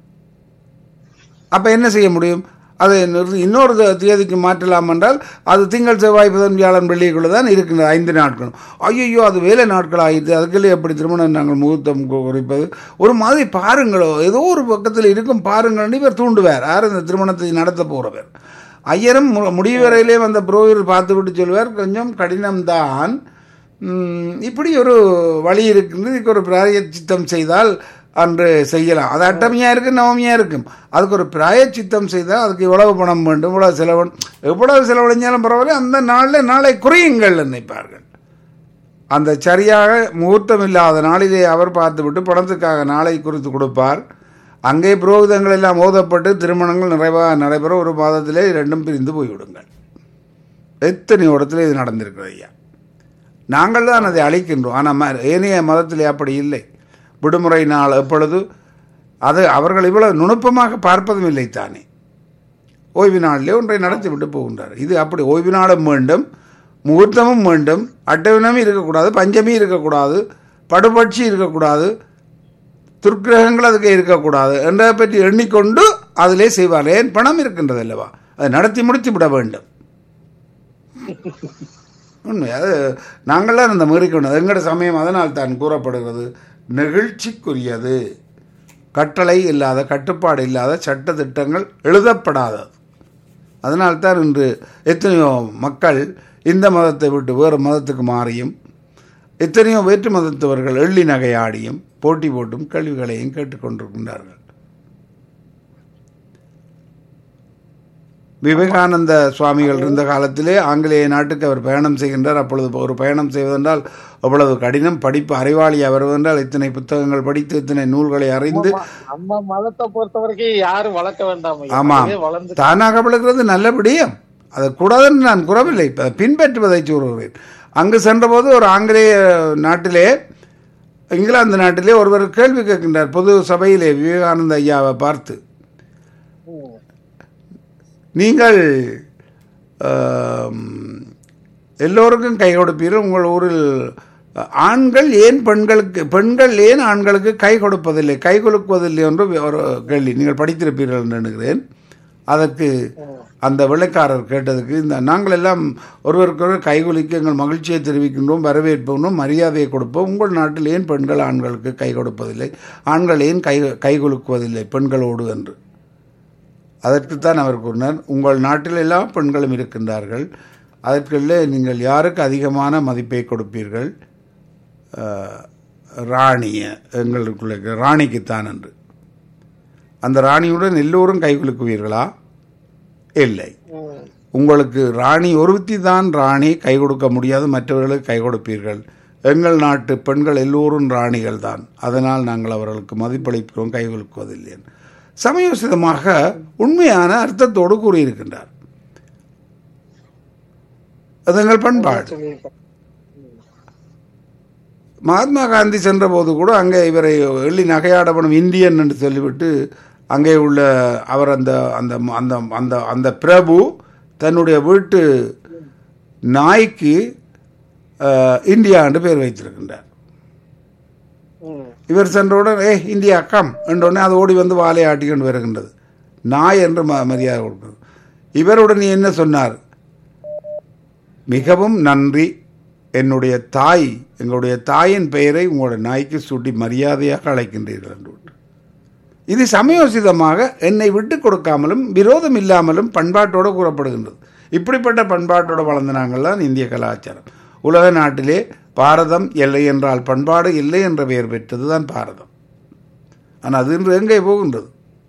அப்போ என்ன செய்ய முடியும் அதை நிறுத்தி இன்னொரு த- தேதிக்கு மாற்றலாம் என்றால் அது திங்கள் செவ்வாய் புதன் வியாழன் வெள்ளிக்குள்ள தான் இருக்கின்றது ஐந்து நாட்களும் ஐயோ அது வேலை நாட்கள் ஆகிட்டு அதுக்குள்ளே எப்படி திருமணம் நாங்கள் முகூர்த்தம் கு- குறிப்பது ஒரு மாதிரி பாருங்களோ ஏதோ ஒரு பக்கத்தில் இருக்கும் பாருங்கள் இவர் தூண்டுவார் யார் இந்த திருமணத்தை நடத்த போகிறவர் ஐயரும் மு- முடிவு வரையிலே வந்த புரோகிதர் பார்த்து விட்டு சொல்வார் கொஞ்சம் கடினம்தான் ம், இப்படி ஒரு வழி இருக்குது இதுக்கு ஒரு பிராயச்சித்தம் செய்தால் அன்று செய்யலாம் அது அட்டமையாக இருக்கும் நவமியாக இருக்கும் அதுக்கு ஒரு பிராயச்சித்தம் செய்தால் அதுக்கு இவ்வளவு பணம் வேண்டும் இவ்வளவு செலவு எவ்வளவு செலவழிஞ்சாலும் பரவாயில்ல அந்த நாளில் நாளை குறையுங்கள் நினைப்பார்கள் அந்த சரியாக முகூர்த்தம் இல்லாத நாளிலே அவர் பார்த்துவிட்டு பணத்துக்காக நாளை குறித்து கொடுப்பார் அங்கே புரோகிதங்கள் எல்லாம் ஓதப்பட்டு திருமணங்கள் நிறைவாக நடைபெற ஒரு மாதத்திலே இரண்டும் பிரிந்து போய்விடுங்கள் எத்தனை இடத்துல இது நடந்திருக்கிறது ஐயா நாங்கள் தான் அதை அழிக்கின்றோம் ஆனால் ம ஏனைய மதத்திலே அப்படி இல்லை விடுமுறை நாள் எப்பொழுது அது அவர்கள் இவ்வளவு நுணுப்பமாக பார்ப்பதும் இல்லை தானே ஓய்வு நாளிலே ஒன்றை நடத்தி விட்டு போகின்றார் இது அப்படி ஓய்வு நாளும் வேண்டும் முகூர்த்தமும் வேண்டும் அட்டவினமும் இருக்கக்கூடாது பஞ்சமி இருக்கக்கூடாது படுபட்சி இருக்கக்கூடாது துர்க்கிரகங்கள் அதுக்கு இருக்கக்கூடாது என்றதை பற்றி எண்ணிக்கொண்டு அதிலே செய்வார் ஏன் பணம் இருக்கின்றது அல்லவா அதை நடத்தி முடித்து விட வேண்டும் உண்மை அது நாங்கள்லாம் அந்த மீறிக்கொண்டது எங்களோட சமயம் அதனால் தான் கூறப்படுகிறது நெகிழ்ச்சிக்குரியது கட்டளை இல்லாத கட்டுப்பாடு இல்லாத சட்ட திட்டங்கள் எழுதப்படாதது அதனால்தான் இன்று எத்தனையோ மக்கள் இந்த மதத்தை விட்டு வேறு மதத்துக்கு மாறியும் எத்தனையோ வேற்று மதத்தவர்கள் எள்ளி நகையாடியும் போட்டி போட்டும் கேள்விகளையும் கேட்டுக்கொண்டிருக்கின்றார்கள் விவேகானந்த சுவாமிகள் இருந்த காலத்திலே ஆங்கிலேய நாட்டுக்கு அவர் பயணம் செய்கின்றார் அப்பொழுது ஒரு பயணம் செய்வதென்றால் அவ்வளவு கடினம் படிப்பு அறிவாளியாக வருவதென்றால் இத்தனை புத்தகங்கள் படித்து இத்தனை நூல்களை அறிந்து நம்ம மதத்தை பொறுத்த வரைக்கும் யாரும் வளர்க்க வேண்டாம் ஐயா. ஆமாம் அதுவே வளர்ந்து தானாக விளக்குறது நல்லபடியும் அது கூடாதுன்னு நான் கூறவில்லை இப்ப பின்பற்றுவதை கூறுகிறேன் அங்கு சென்றபோது ஒரு ஆங்கிலேய நாட்டிலே இங்கிலாந்து நாட்டிலே ஒருவர் கேள்வி கேட்கின்றார் பொது சபையிலே விவேகானந்த ஐயாவை பார்த்து ம். நீங்கள் ஆம், எல்லோருக்கும் கை கொடுப்பீர்கள் உங்கள் ஊரில் ஆண்கள் ஏன் பெண்களுக்கு பெண்கள் ஏன் ஆண்களுக்கு கை கொடுப்பதில்லை கை கொடுப்பதில்லை என்று ஒரு கேள்வி நீங்கள் படித்திருப்பீர்கள் என்று நினைக்கிறேன் அதற்கு அந்த வெள்ளைக்காரர் கேட்டதுக்கு இந்த நாங்கள் எல்லாம் ஒருவருக்கொருவர் கைகுலுக்கி எங்கள் மகிழ்ச்சியை தெரிவிக்கின்றோம் வரவேற்போம் மரியாதையை கொடுப்போம் உங்கள் நாட்டில் ஏன் பெண்கள் ஆண்களுக்கு கை கொடுப்பதில்லை ஆண்கள் ஏன் கை கைகுலுக்குவதில்லை பெண்களோடு என்று அதற்குத்தான் அவர் கூறினார் உங்கள் நாட்டில் எல்லா பெண்களும் இருக்கின்றார்கள் அதற்குள்ளே நீங்கள் யாருக்கு அதிகமான மதிப்பை கொடுப்பீர்கள் அஹ், ராணிய எங்களுக்குள்ள இருக்கிற ராணிக்குத்தான் என்று அந்த ராணியுடன் எல்லோரும் கைகுலுக்குவீர்களா இல்லை ம். உங்களுக்கு ராணி ஒருத்தி தான் ராணி கை கொடுக்க முடியாது மற்றவர்களுக்கு கை கொடுப்பீர்கள் எங்கள் நாட்டு பெண்கள் எல்லோரும் ராணிகள் தான் அதனால் நாங்கள் அவர்களுக்கு மதிப்பளிக்கிறோம் கை கொடுக்குவதில்லை சமயோசிதமாக உண்மையான அர்த்தத்தோடு கூறியிருக்கின்றார் அது எங்கள் பண்பாடு சொல்லியிருக்கேன். மகாத்மா காந்தி சென்றபோது கூட அங்கே இவரை எள்ளி நகையாடப்படும் இந்தியன் என்று சொல்லிவிட்டு அங்கே உள்ள அவர் அந்த அந்த அந்த அந்த அந்த பிரபு தன்னுடைய வீட்டு நாய்க்கு அஹ், இந்தியா என்று பேர் வைத்திருக்கின்றார் ம். இவர் சென்றவுடன் ஏ இந்தியா கம் என்றவுடனே அது ஓடி வந்து வாலை ஆட்டிக்கொண்டு வருகின்றது நாய் என்று ம மரியாதை கொடுக்கிறது இவருடன் என்ன சொன்னார் மிகவும் நன்றி என்னுடைய தாய் எங்களுடைய தாயின் பெயரை உங்களோட நாய்க்கு சூட்டி மரியாதையாக அழைக்கின்றீர்கள் என்று விட்டு. இது சமயோசிதமாக என்னை விட்டு கொடுக்காமலும் விரோதம் இல்லாமலும் பண்பாட்டோடு கூறப்படுகின்றது இப்படிப்பட்ட பண்பாட்டோடு வளர்ந்த நாங்கள் தான் இந்திய கலாச்சாரம் உலக நாட்டிலே பாரதம் இல்லை என்றால் பண்பாடு இல்லை என்ற பெயர் பெற்றது தான் பாரதம் ஆனால் அது இன்று எங்கே போகின்றது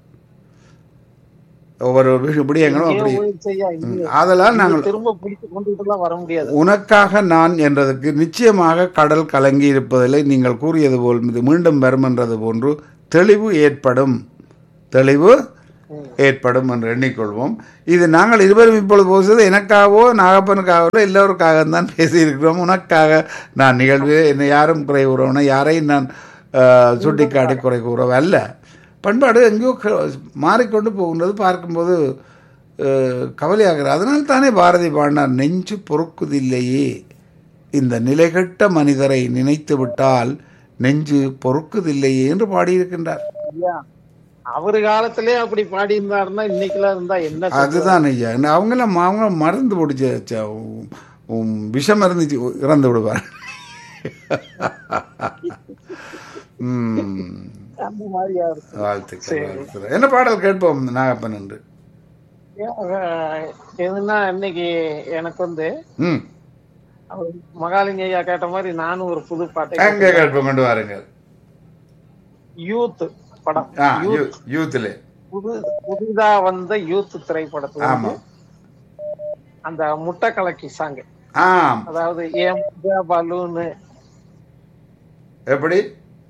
ஒவ்வொரு விஷ- விடயங்களும் இங்கே அப்படி முயற்சி செய்ய இங்கே ஆதலால் நாங்கள் திரும்ப பிடித்து கொண்டுட்டு எல்லாம் வர முடியாது உனக்காக நான் என்றதற்கு நிச்சயமாக கடல் கலங்கி இருப்பதில்லை நீங்கள் கூறியது போல் இது மீண்டும் வரும் என்றது போன்று தெளிவு ஏற்படும் தெளிவு ஏற்படும் என்று எண்ணிக்கொள்வோம் இது நாங்கள் இருவரும் இப்பொழுது பேசுவது எனக்காகவோ நாகப்பனுக்காகவோ எல்லோருக்காக தான் பேசியிருக்கிறோம் உனக்காக நான் நிகழ்வு என்னை யாரும் குறை கூறவன யாரையும் நான் ஆஹ், சுட்டிக்காட்டி குறை கூறவ அல்ல பண்பாடு எங்கேயோ க- மாறிக்கொண்டு போகின்றது பார்க்கும்போது ஆஹ், கவலையாகிறது அதனால் தானே பாரதி பாடினார் நெஞ்சு பொறுக்குதில்லையே இந்த நிலைகெட்ட மனிதரை நினைத்து விட்டால் நெஞ்சு பொறுக்குதில்லையே என்று பாடியிருக்கின்றார் ஐயா, அவரு காலத்திலே அப்படி பாடி இருந்தாருன்னா இன்னைக்கெல்லாம் இருந்தா என்ன சொல்றது? அதுதான் ஐயா என்ன அவங்களாம் அவங்க மருந்து பிடிச்ச விஷம் இருந்துச்சு இறந்து விடுவார் ம், அந்த மாதிரியா இருக்கு வாழ்த்துக்கள் வாழ்த்துக்கள். என்ன பாடல் கேட்போம் நாகப்பன் என்று அஹ், எதுன்னா இன்னைக்கு எனக்கு வந்து ம் அவர் மகாலிங்க ஐயா கேட்ட மாதிரி நானும் ஒரு புது பாட்டை அங்கே கேட்போம் கொண்டு வாருங்கள் யூத் படம் ஆ யூ யூத்தில் புது புதிதா வந்த யூத் திரைப்படத்துல வந்து ஆமாம் அந்த முட்டை கலக்கி சாங் ஆம் அதாவது ஏன் பலூனு எப்படி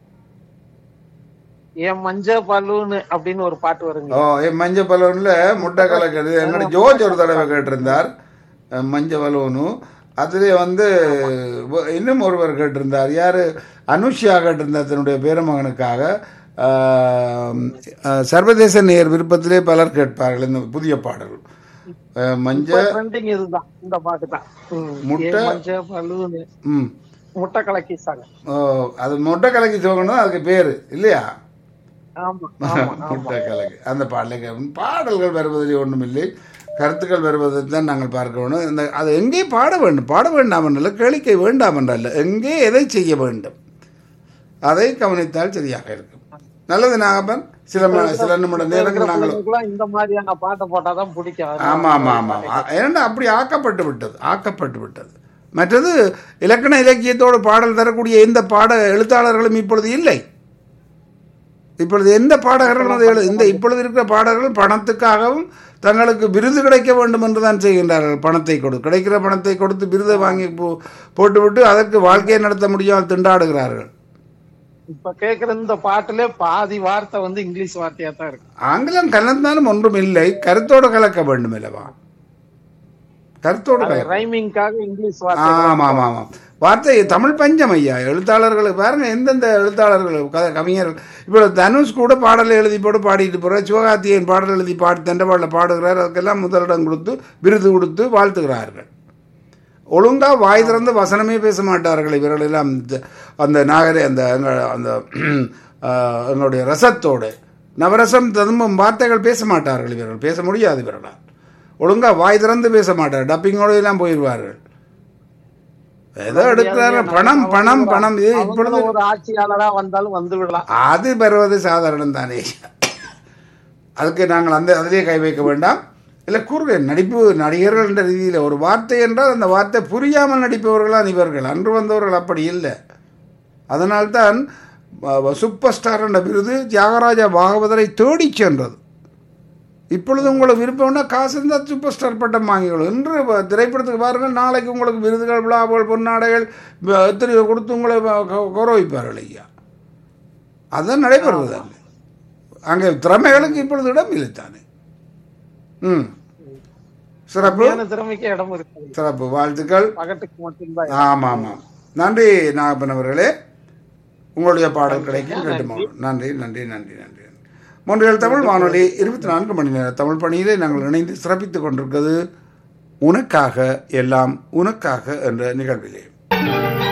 என் மஞ்ச பலூனு அப்படின்னு ஒரு பாட்டு வருங்க ஓ என் மஞ்ச பலூன்ல முட்டை கலக்கிறது என்னோட ஜோர்ஜ் ஒரு தடவை கேட்டிருந்தார் அஹ், மஞ்ச பலூனு அதுலேயே வந்து வ- இன்னும் ஒருவர் கேட்டிருந்தார் யார் அனுஷ்யா கேட்டிருந்தார் தன்னுடைய பேரமகனுக்காக ஆஹ், அஹ், சர்வதேச நேர் விருப்பத்திலே பலர் கேட்பார்கள் இந்த புதிய பாடல் அஹ், மஞ்ச ட்ரெண்டிங் இதுதான் இந்த பாட்டு தான் ம். முட்டை- ஏன் மஞ்ச பலூனு ம் முட்டை கலக்கி சாங் ஓ, அது முட்டை கலக்கி சோகணும் அதுக்கு பேர் இல்லையா ஆமா ஆமா முட்டை கலக்கு அந்த பாடலை பாடல்கள் வருவதில் ஒன்றும் இல்லை கருத்துக்கள் வருவதை தான் நாங்கள் பார்க்க வேண்டும் இந்த அது எங்கே பாட வேண்டும் பாட வேண்டாம் என்றல்ல கேளிக்கை வேண்டாம் என்றல்ல எங்கே எதை செய்ய வேண்டும் அதை கவனித்தால் சரியாக இருக்கும் நல்லது நாகப்பன் சில ம- சில நிமிட நேரங்கள் நாங்கள் பிள்ளைங்களுக்குலாம் இந்த மாதிரியான பாட்டை போட்டாதான் பிடிக்கும் ஆமா ஆமா ஆமா ஆ- ஏன்னா அப்படி ஆக்கப்பட்டு விட்டது ஆக்கப்பட்டு விட்டது மற்றது இலக்கண இலக்கியத்தோடு பாடல் தரக்கூடிய எந்த பாட எழுத்தாளர்களும் இப்பொழுது இல்லை இப்பொழுது எந்த பாடகர்களும் அதை எழு இந்த இப்பொழுது இருக்கிற பாடகர்கள் பணத்துக்காகவும் தங்களுக்கு விருது கிடைக்க வேண்டும் என்று தான் செய்கின்றார்கள் பணத்தை கொடு கிடைக்கிற பணத்தை கொடுத்து விருதை வாங்கி போ- போட்டுவிட்டு அதற்கு வாழ்க்கையை நடத்த முடியாமல் திண்டாடுகிறார்கள் இப்ப கேக்குற இந்த பாட்டுல பாதி வார்த்தை வந்து இங்கிலீஷ் வார்த்தையா தான் இருக்கு ஆங்கிலம் கலந்தாலும் ஒன்றும் இல்லை கருத்தோடு கலக்க வேண்டும் அல்லவா கருத்தோடு கலக்க ரைமிங்காக இங்கிலீஷ் வார்த்தை ஆமாம் ஆமாம் ஆமாம் வார்த்தை தமிழ் பஞ்சம் ஐயா எழுத்தாளர்களுக்கு பாருங்க எந்தெந்த எழுத்தாளர்கள் க- கவிஞர்கள் இப்போ தனுஷ் கூட பாடலை எழுதி போட்டு பாடிட்டு போகிறார் சிவகார்த்திகேயன் பாடல் எழுதி பாடி தண்டபாடில் பாடுகிறார் அதுக்கெல்லாம் முதலிடம் கொடுத்து விருது கொடுத்து வாழ்த்துகிறார்கள் ஒழுங்கா வாய் திறந்து வசனமே பேச மாட்டார்கள் இவர்கள் எல்லாம் இந்த- அந்த நாகரே அந்த எங்க- அந்த ஆஹ், எங்களுடைய ரசத்தோடு நவரசம் ததும்பும் வார்த்தைகள் பேச மாட்டார்கள் இவர்கள் பேச முடியாது இவர்களால் ஒழுங்கா வாய் திறந்து பேச மாட்டார் டப்பிங்கோடு எல்லாம் போயிடுவார்கள் ஏதோ எடுக்கிறாரு பணம் பணம் பணம் இது இப்பொழுது அவங்களும் ஒரு ஆட்சியாளரா வந்தாலும் வந்து விடலாம் அது பெறுவது சாதாரணம் தானே அதுக்கு நாங்கள் அந்த அதிலே கை வைக்க வேண்டாம் இல்லை கூறுகிறேன் நடிப்பு நடிகர்கள் என்ற ரீதியில் ஒரு வார்த்தை என்றால் அந்த வார்த்தை புரியாமல் நடிப்பவர்களான் இவர்கள் அன்று வந்தவர்கள் அப்படி இல்லை அதனால்தான் அஹ், சூப்பர் ஸ்டார் என்ற விருது தியாகராஜா பாகவதரை தேடிச் சென்றது இப்பொழுது உங்களுக்கு விருப்பம்னா காசு இருந்தால் சூப்பர் ஸ்டார் பட்டம் வாங்கிக்கொள்ளும் இன்று வ- திரைப்படத்துக்கு பாருங்கள் நாளைக்கு உங்களுக்கு விருதுகள் விழாவுகள் பொன்னாடைகள் வ- எத்தனையோ கொடுத்து உங்களை வ- கௌ- கௌரவிப்பார்கள் ஐயா அதுதான் நடைபெறுவது அங்கே அங்கே திறமைகளுக்கு இப்பொழுது இடம் இல்லை தானே ம் சிறப்பு உண்மையான திறமைக்கு இடம் இருக்கு சிறப்பு வாழ்த்துக்கள் பகட்டுக்கு மட்டும்தான் ஆமாம் ஆமாம் நன்றி நாகப்பன் அவர்களே உங்களுடைய பாடல் கிடைக்கும் கேட்டுமா நன்றி நன்றி நன்றி நன்றி மூன்றில் தமிழ் வானொலி இருபத்தி நான்கு மணி நேர தமிழ் பணியிலே நாங்கள் இணைந்து சிறப்பித்துக் கொண்டிருக்கிறது உனக்காக எல்லாம் உனக்காக என்ற நிகழ்விலே